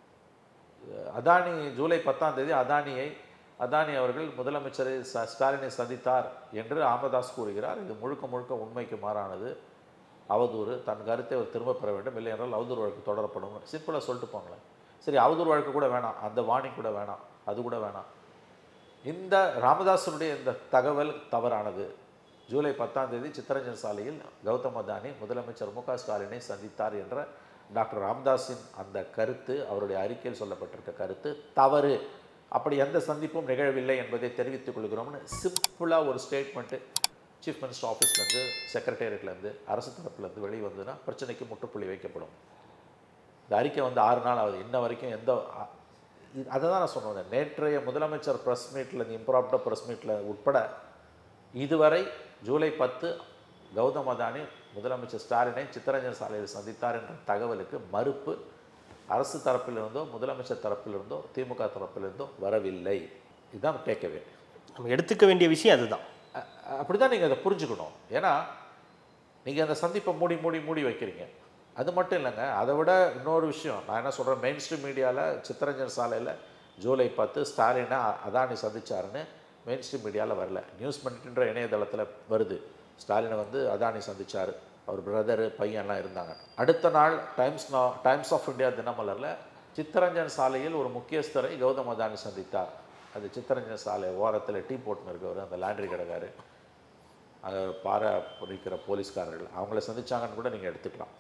அதானி ஜூலை பத்தாம் தேதி அதானியை அதானி அவர்கள் முதலமைச்சரை ச- ஸ்டாலினை சந்தித்தார் என்று ராமதாஸ் கூறுகிறார் இது முழுக்க முழுக்க உண்மைக்கு மாறானது அவதூறு தன் கருத்தை அவர் திரும்ப பெற வேண்டும் இல்லை என்றால் அவதூறு வழக்கு தொடரப்படும் சிம்பிளாக சொல்லிட்டு போங்களேன் சரி அவதூறு வழக்கு கூட வேணாம் அந்த வாணி கூட வேணாம் அது கூட வேணாம் இந்த ராமதாசனுடைய இந்த தகவல் தவறானது ஜூலை பத்தாம் தேதி சித்தரஞ்சன் சாலையில் கௌதம் அதானி முதலமைச்சர் மு க ஸ்டாலினை சந்தித்தார் என்ற டாக்டர் ராமதாஸின் அந்த கருத்து அவருடைய அறிக்கையில் சொல்லப்பட்டிருக்க கருத்து தவறு அப்படி எந்த சந்திப்பும் நிகழவில்லை என்பதை தெரிவித்துக் கொள்கிறோம்னு சிம்பிளாக ஒரு ஸ்டேட்மெண்ட்டு சீஃப் மினிஸ்டர் ஆஃபீஸ்லேருந்து செக்ரட்டேரியட்லேருந்து அரசு தரப்புலேருந்து வெளியே வந்ததுன்னா பிரச்சனைக்கு முற்றுப்புள்ளி வைக்கப்படும் இந்த அறிக்கை வந்து ஆறு நாள் ஆகுது இன்ன வரைக்கும் எந்த அ- இது- அதை தான் நான் சொன்னேன் நேற்றைய முதலமைச்சர் ப்ரெஸ் மீட்டில் இந்த இம்ப்ராப்ட ப்ரெஸ் மீட்டில் உட்பட இதுவரை ஜூலை பத்து கௌதம் அதானி முதலமைச்சர் ஸ்டாலினை சித்தரஞ்சன் சாலையில் சந்தித்தார் என்ற தகவலுக்கு மறுப்பு அரசு தரப்பிலிருந்தோ முதலமைச்சர் தரப்பிலிருந்தோ திமுக தரப்பிலிருந்தோ வரவில்லை இதுதான் டேக்அவே நம்ம எடுத்துக்க வேண்டிய விஷயம் அதுதான் அப்படி தான் நீங்கள் அதை புரிஞ்சுக்கணும் ஏன்னா நீங்கள் அந்த சந்திப்பை மூடி மூடி மூடி வைக்கிறீங்க அது மட்டும் இல்லைங்க அதை விட இன்னொரு விஷயம் நான் என்ன சொல்கிறேன் மெயின் ஸ்ட்ரீம் மீடியாவில் சித்தரஞ்சன் சாலையில் ஜூலை பத்து ஸ்டாலினை அ- அதானி சந்திச்சாருன்னு மெயின் ஸ்ட்ரீம் மீடியாவில் வரல நியூஸ் மினிட்ன்ற இணையதளத்தில் வருது ஸ்டாலினை வந்து அதானி சந்திச்சார் அவர் பிரதரு பையன்லாம் இருந்தாங்க அடுத்த நாள் டைம்ஸ் நா டைம்ஸ் ஆஃப் இந்தியா தினமலரில் சித்தரஞ்சன் சாலையில் ஒரு முக்கியஸ்தரை கௌதம் அதானி சந்தித்தார் அது சித்தரஞ்சன் சாலை ஓரத்தில் டீ போட்டுன்னு இருக்கவர் அந்த லாண்ட்ரி கடைக்காரு அங்கே பாறை பிடிக்கிற போலீஸ்காரர்கள் அவங்கள சந்திச்சாங்கன்னு கூட நீங்கள் எடுத்துக்கலாம்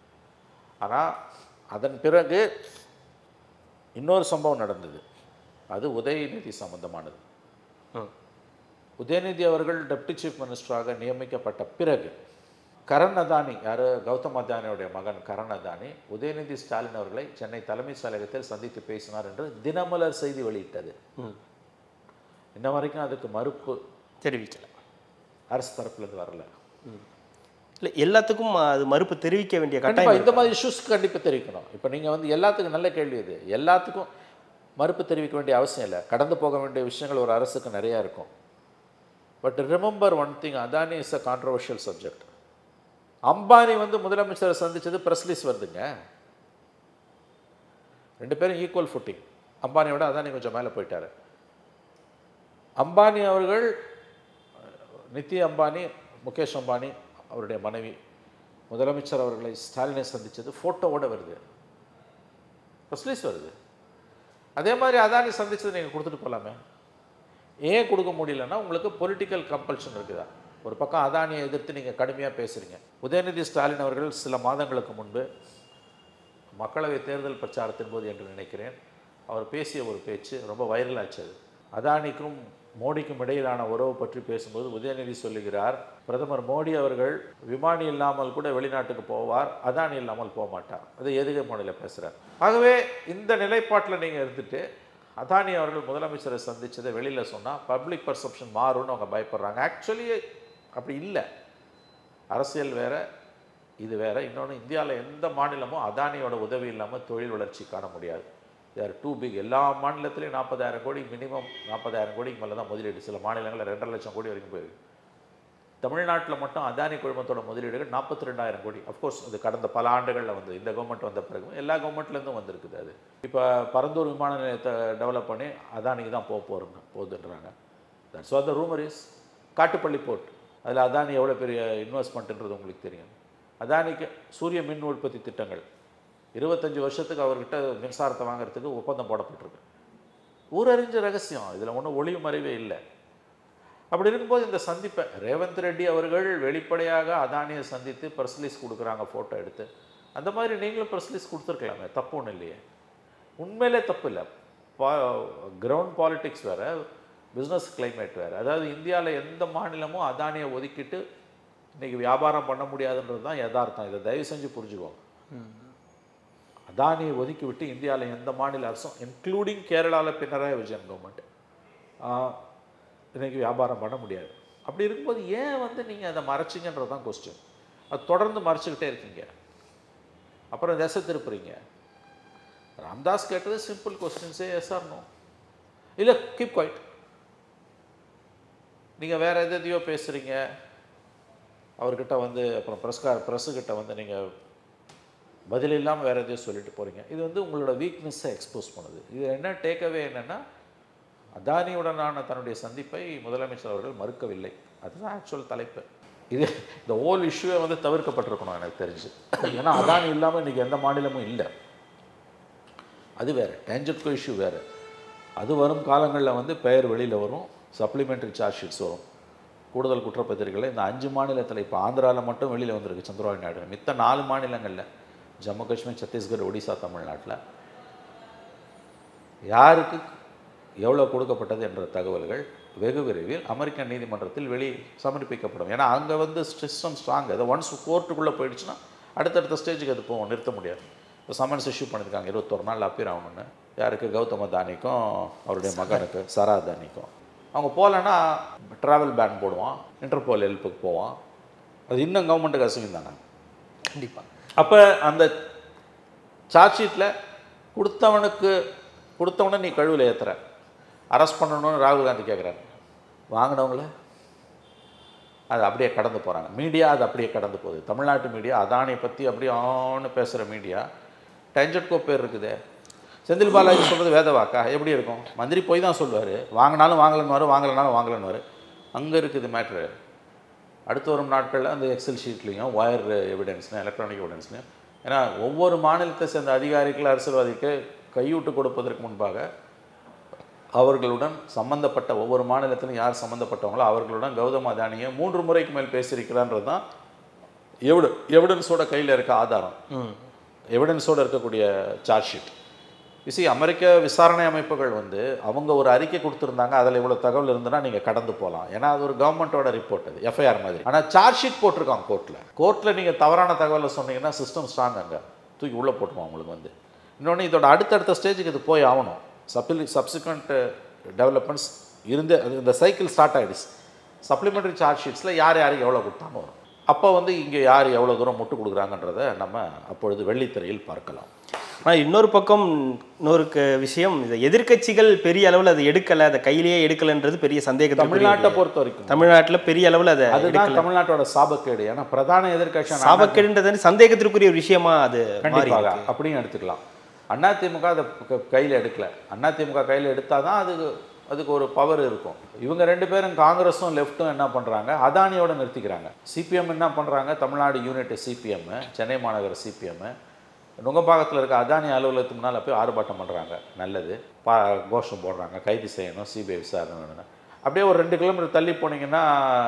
ஆனால் அதன் பிறகு இன்னொரு சம்பவம் நடந்தது அது உதயநிதி சம்பந்தமானது ம். உதயநிதி அவர்கள் டெப்டி சீஃப் மினிஸ்டராக நியமிக்கப்பட்ட பிறகு கரண் அதானி யார் கௌதம் அதானியுடைய மகன் கரண் அதானி உதயநிதி ஸ்டாலின் அவர்களை சென்னை தலைமைச் செயலகத்தில் சந்தித்து பேசினார் என்று தினமலர் செய்தி வெளியிட்டது ம். இன்ன வரைக்கும் அதுக்கு மறுப்பு தெரிவிக்கல அரசு தரப்புலேருந்து வரல இல்லை எல்லாத்துக்கும் அது மறுப்பு தெரிவிக்க வேண்டிய கண்டிப்பா கட்டாயம் இந்த மாதிரி இஷ்யூஸ்க்கு கண்டிப்பாக தெரிவிக்கணும் இப்போ நீங்கள் வந்து எல்லாத்துக்கும் நல்ல கேள்வி இது எல்லாத்துக்கும் மறுப்பு தெரிவிக்க வேண்டிய அவசியம் இல்லை கடந்து போக வேண்டிய விஷயங்கள் ஒரு அரசுக்கு நிறையா இருக்கும் but remember one thing Adani is a controversial subject Ambani வந்து முதலமைச்சரை சந்திச்சது ப்ரெஸ் ரிலீஸ் வருதுங்க ரெண்டு பேரும் ஈக்குவல் ஃபுட்டிங் அம்பானியோட அதானி கொஞ்சம் மேலே போயிட்டாரு அம்பானி அவர்கள் நித்தி அம்பானி முகேஷ் அம்பானி அவருடைய மனைவி முதலமைச்சர் அவர்களை ஸ்டாலினை சந்திச்சது ஃபோட்டோவோட வருது ப்ரெஸ்லீஸ் வருது அதே மாதிரி அதானி சந்திச்சது நீங்கள் கொடுத்துட்டு போகலாமே ஏன் கொடுக்க முடியலன்னா உங்களுக்கு பொலிட்டிக்கல் கம்பல்ஷன் இருக்குதா ஒரு பக்கம் அதானியை எதிர்த்து நீங்கள் கடுமையாக பேசுகிறீங்க உதயநிதி ஸ்டாலின் அவர்கள் சில மாதங்களுக்கு முன்பு மக்களவை தேர்தல் பிரச்சாரத்தின் போது என்று நினைக்கிறேன் அவர் பேசிய ஒரு பேச்சு ரொம்ப வைரல் ஆச்சு அது அதானிக்கும் மோடிக்கும் இடையிலான உறவு பற்றி பேசும்போது உதயநிதி சொல்லுகிறார் பிரதமர் மோடி அவர்கள் விமானி இல்லாமல் கூட வெளிநாட்டுக்கு போவார் அதானி இல்லாமல் போக மாட்டார் அது எதுகை மோடியில் பேசுகிறார் ஆகவே இந்த நிலைப்பாட்டில் நீங்கள் இருந்துட்டு அதானி அவர்கள் முதலமைச்சரை சந்திச்சதை வெளியில் சொன்னால் பப்ளிக் பர்செப்ஷன் மாறும்னு அவங்க பயப்படுறாங்க ஆக்சுவலி அப்படி இல்லை அரசியல் வேற இது வேற இன்னொன்று இந்தியாவில் எந்த மாநிலமும் அதானியோட உதவி இல்லாமல் தொழில் வளர்ச்சி காண முடியாது தேர் டூ பிக் எல்லா மாநிலத்திலையும் நாற்பதாயிரம் கோடி மினிமம் நாற்பதாயிரம் கோடிக்கு மேலே தான் முதலீடு சில மாநிலங்களில் ரெண்டரை லட்சம் கோடி வரைக்கும் போயிருக்கு தமிழ்நாட்டில் மட்டும் அதானி குழுமத்தோட முதலீடுகள் நாற்பத்தி ரெண்டாயிரம் கோடி அஃப்கோர்ஸ் அது கடந்த பல ஆண்டுகளில் வந்து இந்த கவர்மெண்ட் வந்த பிறகு எல்லா கவர்மெண்ட்லேருந்தும் வந்திருக்குது அது இப்போ பரந்தூர் விமான நிலையத்தை டெவலப் பண்ணி அதானிக்கு தான் போக போகிறோங்க போகுதுன்றாங்க that's what the rumour is Kattupalli port அதில் அதானி எவ்வளோ பெரிய இன்வெஸ்ட்மெண்ட்டுன்றது உங்களுக்கு தெரியும் அதானிக்கு சூரிய மின் உற்பத்தி திட்டங்கள் இருபத்தஞ்சி வருஷத்துக்கு அவர்கிட்ட மின்சாரத்தை வாங்குறதுக்கு ஒப்பந்தம் போடப்பட்டிருக்கு ஊரறிஞ்ச ரகசியம் இதில் ஒன்றும் ஒளிவு மறைவே இல்லை அப்படி இருக்கும்போது இந்த சந்திப்பை ரேவந்த் ரெட்டி அவர்கள் வெளிப்படையாக அதானியை சந்தித்து ப்ரெஸ்லீஸ் கொடுக்குறாங்க ஃபோட்டோ எடுத்து அந்த மாதிரி நீங்களும் ப்ரெஸ்லீஸ் கொடுத்துருக்கலாமே தப்பு ஒன்றும் இல்லையே உண்மையிலே தப்பு இல்லை பா கிரவுண்ட் பாலிடிக்ஸ் வேறு பிஸ்னஸ் climate வேறு அதாவது இந்தியாவில் எந்த மாநிலமும் அதானியை ஒதுக்கிட்டு இன்றைக்கி வியாபாரம் பண்ண முடியாதுன்றது தான் யதார்த்தம் இதை தயவு செஞ்சு புரிஞ்சுக்கோங்க அதானியை ஒதுக்கி விட்டு இந்தியாவில் எந்த மாநில அரசும் இன்க்ளூடிங் கேரளாவில் பினராயி விஜயன் கவர்மெண்ட் இன்னைக்கு வியாபாரம் பண்ண முடியாது அப்படி இருக்கும்போது ஏன் வந்து நீங்கள் அதை மறைச்சிங்கன்றது தான் கொஸ்டின் அது தொடர்ந்து மறைச்சிக்கிட்டே இருக்கீங்க அப்புறம் திசை திருப்புறீங்க ராம்தாஸ் கேட்டது சிம்பிள் கொஸ்டின்ஸே எஸ் ஆர் நோ இல்லை கீப் குவைட் நீங்கள் வேறு எது எதையோ பேசுகிறீங்க அவர்கிட்ட வந்து அப்புறம் ப்ரெஸ்கார் ப்ரெஸ்ஸுக்கிட்ட வந்து நீங்கள் பதில் இல்லாமல் வேறு எதையோ சொல்லிட்டு போகிறீங்க இது வந்து உங்களோட வீக்னஸை எக்ஸ்போஸ் பண்ணுது இது என்ன டேக்அவே என்னென்னா அதானியுடனான தன்னுடைய சந்திப்பை முதலமைச்சர் அவர்கள் மறுக்கவில்லை அதுதான் ஆக்சுவல் தலைப்பு இது இந்த ஓல் இஷ்யூவே வந்து தவிர்க்கப்பட்டிருக்கணும் எனக்கு தெரிஞ்சு ஏன்னா அதானி இல்லாமல் இன்றைக்கி எந்த மாநிலமும் இல்லை அது வேறு டேஞ்சட்கோ இஷ்யூ வேறு அது வரும் காலங்களில் வந்து பெயர் வெளியில் வரும் சப்ளிமெண்ட்ரி சார்ஜ் ஷீட்ஸ் வரும் கூடுதல் குற்றப்பத்திரிகைகள் இந்த அஞ்சு மாநிலத்தில் இப்போ ஆந்திராவில் மட்டும் வெளியில் வந்திருக்கு சந்திரபாபு நாயுடு மித்த நாலு மாநிலங்களில் ஜம்மு காஷ்மீர் சத்தீஸ்கர் ஒடிசா தமிழ்நாட்டில் யாருக்கு எவ்வளோ கொடுக்கப்பட்டது என்ற தகவல்கள் வெகு விரைவில் அமெரிக்க நீதிமன்றத்தில் வெளி சமர்ப்பிக்கப்படும் ஏன்னா அங்கே வந்து சிஸ்டம் ஸ்ட்ராங் அதை ஒன்ஸ் கோர்ட்டுக்குள்ளே போயிடுச்சுன்னா அடுத்தடுத்த ஸ்டேஜுக்கு அது போகும் நிறுத்த முடியாது இப்போ சம்மன்ஸ் இஷ்யூ பண்ணியிருக்காங்க இருபத்தொரு நாள் அப்பீர் ஆகணும்னு யாருக்கு கௌதம தானிக்கும் அவருடைய மகனுக்கு சரா தானிக்கும் அவங்க போகலன்னா ட்ராவல் பேன் போடுவான் இன்டர்போல் ஹெல்ப்புக்கு போவான் அது இன்னும் கவர்மெண்ட்டுக்கு அசிங்கம் தானே கண்டிப்பாக அப்போ அந்த சார்ஜ் ஷீட்டில் கொடுத்தவனுக்கு கொடுத்தவனை நீ கழுவில் ஏற்றுற அரெஸ்ட் பண்ணணும்னு ராகுல் காந்தி கேட்குறாரு வாங்கினவங்கள அது அப்படியே கடந்து போகிறாங்க மீடியா அது அப்படியே கடந்து போகுது தமிழ்நாட்டு மீடியா அதானியை பற்றி அப்படியே ஆன்னு பேசுகிற மீடியா டெஞ்சட்கோ பேர் இருக்குதே செந்தில் பாலாஜி சொல்கிறது வேத வாக்கா எப்படி இருக்கும் மந்திரி போய் தான் சொல்லுவார் வாங்கினாலும் வாங்கலன்னு வாங்கலைனாலும் வாங்கலன்னு அங்கே இருக்குது மேட்ரு அடுத்து வரும் நாட்களில் அந்த எக்ஸல் ஷீட்லேயும் ஒயர் எவிடன்ஸ்னு எலக்ட்ரானிக் எவிடன்ஸ்னு ஏன்னா ஒவ்வொரு மாநிலத்தை சேர்ந்த அதிகாரிகள் அரசியல்வாதிக்கு கையூட்டு கொடுப்பதற்கு முன்பாக அவர்களுடன் சம்பந்தப்பட்ட ஒவ்வொரு மாநிலத்திலும் யார் சம்பந்தப்பட்டவங்களோ அவர்களுடன் கௌதம் அதானியை மூன்று முறைக்கு மேல் பேசியிருக்கிறான்றது தான் எவிட எவிடன்ஸோட கையில் இருக்க ஆதாரம் ம் எவிடன்ஸோடு இருக்கக்கூடிய சார்ஜ் ஷீட் இசி அமெரிக்க விசாரணை அமைப்புகள் வந்து அவங்க ஒரு அறிக்கை கொடுத்துருந்தாங்க அதில் இவ்வளோ தகவல் இருந்ததுன்னா நீங்கள் கடந்து போகலாம் ஏன்னா அது ஒரு கவர்மெண்ட்டோட ரிப்போர்ட் அது எஃப்ஐஆர் மாதிரி ஆனால் சார்ஜ் ஷீட் போட்டிருக்காங்க கோர்ட்டில் கோர்ட்டில் நீங்கள் தவறான தகவலை சொன்னீங்கன்னா சிஸ்டம் ஸ்ட்ராங் அங்கே தூக்கி உள்ளே போட்டுருவோம் உங்களுக்கு வந்து இன்னொன்று இதோட அடுத்தடுத்த ஸ்டேஜுக்கு இது போய் ஆகணும் சப்ளி சப்சிக்வெண்ட் டெவலப்மெண்ட்ஸ் இருந்து அது இந்த சைக்கிள் ஸ்டார்ட் ஆகிடுச்சு சப்ளிமெண்ட்ரி சார்ஜ் ஷீட்ஸில் யார் யாருக்கு எவ்வளோ கொடுத்தாங்க வரும் அப்போ வந்து இங்கே யார் எவ்வளோ தூரம் முட்டு கொடுக்குறாங்கன்றதை நம்ம அப்பொழுது வெள்ளித்திரையில் பார்க்கலாம் ஆனால் இன்னொரு பக்கம் இன்னொரு க- விஷயம் இந்த எதிர்க்கட்சிகள் பெரிய அளவில் அதை எடுக்கலை அதை கையிலேயே எடுக்கலைன்றது பெரிய சந்தேகத்தை தமிழ்நாட்டை பொறுத்த வரைக்கும் தமிழ்நாட்டில் பெரிய அளவில் அதை அதுதான் தமிழ்நாட்டோட சாபக்கேடு ஏன்னா பிரதான எதிர்க்கட்சி சாபக்கேடுன்றது சந்தேகத்திற்குரிய ஒரு விஷயமா அது மாறி கண்டிப்பாக அப்படின்னு எடுத்துக்கலாம் அதிமுக அதை க- கையில் எடுக்கல அதிமுக கையில் எடுத்தால் தான் அதுக்கு அதுக்கு ஒரு பவர் இருக்கும் இவங்க ரெண்டு பேரும் காங்கிரஸும் லெஃப்ட்டும் என்ன பண்ணுறாங்க அதானியோட நிறுத்திக்கிறாங்க சிபிஎம் என்ன பண்ணுறாங்க தமிழ்நாடு யூனிட் சிபிஎம் சென்னை மாநகர சிபிஎம் நுங்கம்பாக்கத்தில் இருக்க அதானி அலுவலகத்துக்கு முன்னால் போய் ஆர்ப்பாட்டம் பண்ணுறாங்க நல்லது பா கோஷம் போடுறாங்க கைது செய்யணும் சிபிஐ விசாரணை வேணும்னு. அப்படியே ஒரு ரெண்டு கிலோமீட்டர் தள்ளி போனீங்கன்னா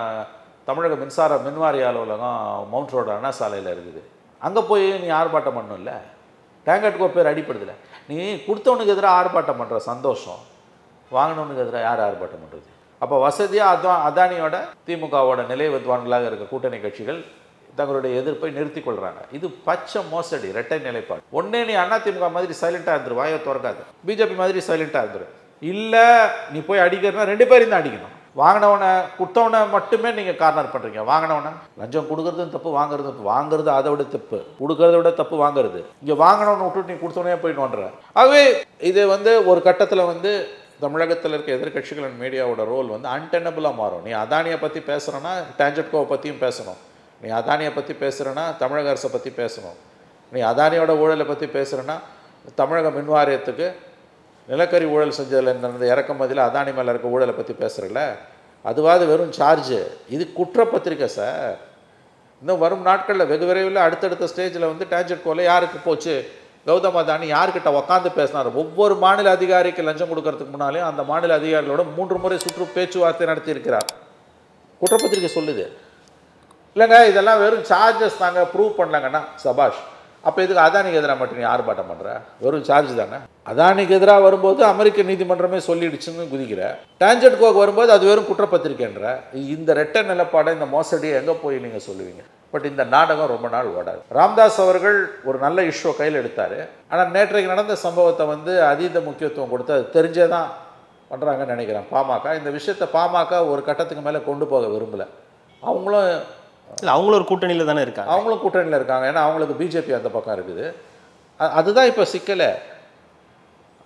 தமிழக மின்சார மின்வாரிய அலுவலகம் மவுண்ட் ரோடு அண்ணா சாலையில் இருக்குது அங்கே போய் நீ ஆர்ப்பாட்டம் பண்ணணும்ல டேங்கட் பேர் அடிப்படுதில்ல நீ கொடுத்தவனுக்கு எதிராக ஆர்ப்பாட்டம் பண்ணுற சந்தோஷம் வாங்கினவனுக்கு எதிராக யார் ஆர்ப்பாட்டம் பண்ணுறது அப்போ வசதியாக அதா அதானியோட திமுகவோட நிலை வித்வான்களாக இருக்க கூட்டணி கட்சிகள் தங்களுடைய எதிர்ப்பை நிறுத்திக் கொள்றாங்க இது பச்சை மோசடி இரட்டை நிலைப்பாடு ஒண்ணே நீ அதிமுக மாதிரி சைலண்டாக இருந்துரு வாயை திறக்காது பிஜேபி மாதிரி சைலண்டாக இருந்துரு இல்லை நீ போய் அடிக்கிறனா ரெண்டு பேரையும் தான் அடிக்கணும் வாங்கினவனை கொடுத்தவனை மட்டுமே நீங்கள் கார்னர் பண்ணுறீங்க வாங்கினவனை லஞ்சம் கொடுக்கறதும் தப்பு வாங்குறதும் தப்பு வாங்குறது அதை விட தப்பு கொடுக்கறத விட தப்பு வாங்குறது இங்கே வாங்கினவனை விட்டுட்டு நீ கொடுத்தவனே போயிட்டு வந்துடுற ஆகவே இது வந்து ஒரு கட்டத்தில் வந்து தமிழகத்தில் இருக்க எதிர்க்கட்சிகள் மீடியாவோட ரோல் வந்து அன்டெனபிளாக மாறும் நீ அதானியை பற்றி பேசுகிறேன்னா டேஞ்சட்கோவை பற்றியும் பேசணும் நீ அதானியை பற்றி பேசுகிறேன்னா தமிழக அரசை பற்றி பேசணும் நீ அதானியோட ஊழலை பற்றி பேசுகிறேன்னா தமிழக மின் வாரியத்துக்கு நிலக்கரி ஊழல் செஞ்சதில் நடந்த இறக்குமதியில் அதானி மேலே இருக்க ஊழலை பற்றி பேசுகிறல அதுவாது வெறும் சார்ஜு இது குற்றப்பத்திரிக்கை சார் இன்னும் வரும் நாட்களில் வெகு விரைவில் அடுத்தடுத்த ஸ்டேஜில் வந்து டேஞ்சட் கோல யாருக்கு போச்சு கௌதம் அதானி யார்கிட்ட உக்காந்து பேசினார் ஒவ்வொரு மாநில அதிகாரிக்கு லஞ்சம் கொடுக்கறதுக்கு முன்னாலே அந்த மாநில அதிகாரிகளோட மூன்று முறை சுற்று பேச்சுவார்த்தை நடத்தியிருக்கிறார் குற்றப்பத்திரிக்கை சொல்லுது இல்லைங்க இதெல்லாம் வெறும் சார்ஜஸ் தாங்க ப்ரூவ் பண்ணலங்கன்னா சபாஷ் அப்போ இதுக்கு அதானிக்கு எதிராக மட்டும் நீ ஆர்ப்பாட்டம் பண்ணுற வெறும் சார்ஜ் தானே அதானிக்கு எதிராக வரும்போது அமெரிக்க நீதிமன்றமே சொல்லிடுச்சுன்னு குதிக்கிற டான்ஜெட் கோக்கு வரும்போது அது வெறும் குற்றப்பத்திரிக்கைன்ற இந்த ரெட்டை நிலப்பாடை இந்த மோசடியை எங்கே போய் நீங்கள் சொல்லுவீங்க பட் இந்த நாடகம் ரொம்ப நாள் ஓடாது ராம்தாஸ் அவர்கள் ஒரு நல்ல இஷ்யூ கையில் எடுத்தார் ஆனால் நேற்றைக்கு நடந்த சம்பவத்தை வந்து அதீத முக்கியத்துவம் கொடுத்து அது தெரிஞ்சே தான் பண்ணுறாங்கன்னு நினைக்கிறேன் பாமக இந்த விஷயத்தை பாமக ஒரு கட்டத்துக்கு மேலே கொண்டு போக விரும்பலை அவங்களும் இல்லை அவங்களும் ஒரு கூட்டணியில் தானே இருக்காங்க அவங்களும் கூட்டணியில் இருக்காங்க ஏன்னா அவங்களுக்கு பிஜேபி அந்த பக்கம் இருக்குது அ- அதுதான் இப்போ சிக்கலை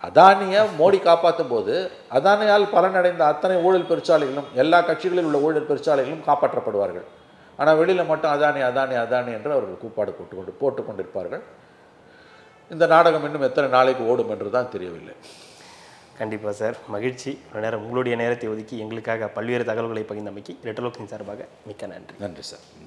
அதானியை மோடி காப்பாற்றும் போது அதானியால் பலனடைந்த அத்தனை ஊழல் பெருச்சாலைகளும் எல்லா கட்சிகளில் உள்ள ஊழல் பெருச்சாலைகளும் காப்பாற்றப்படுவார்கள் ஆனால் வெளியில் மட்டும் அதானி அதானி அதானி என்று அவர்கள் கூப்பாடு போட்டு கொண்டு போட்டு கொண்டிருப்பார்கள் இந்த நாடகம் இன்னும் எத்தனை நாளைக்கு ஓடும் என்று தான் தெரியவில்லை கண்டிப்பாக சார் மகிழ்ச்சி இவ்வளவு நேரம் உங்களுடைய நேரத்தை ஒதுக்கி எங்களுக்காக பல்வேறு தகவல்களை பகிர்ந்தமைக்கு ரெட்டலோக்கின் சார்பாக மிக்க நன்றி நன்றி சார்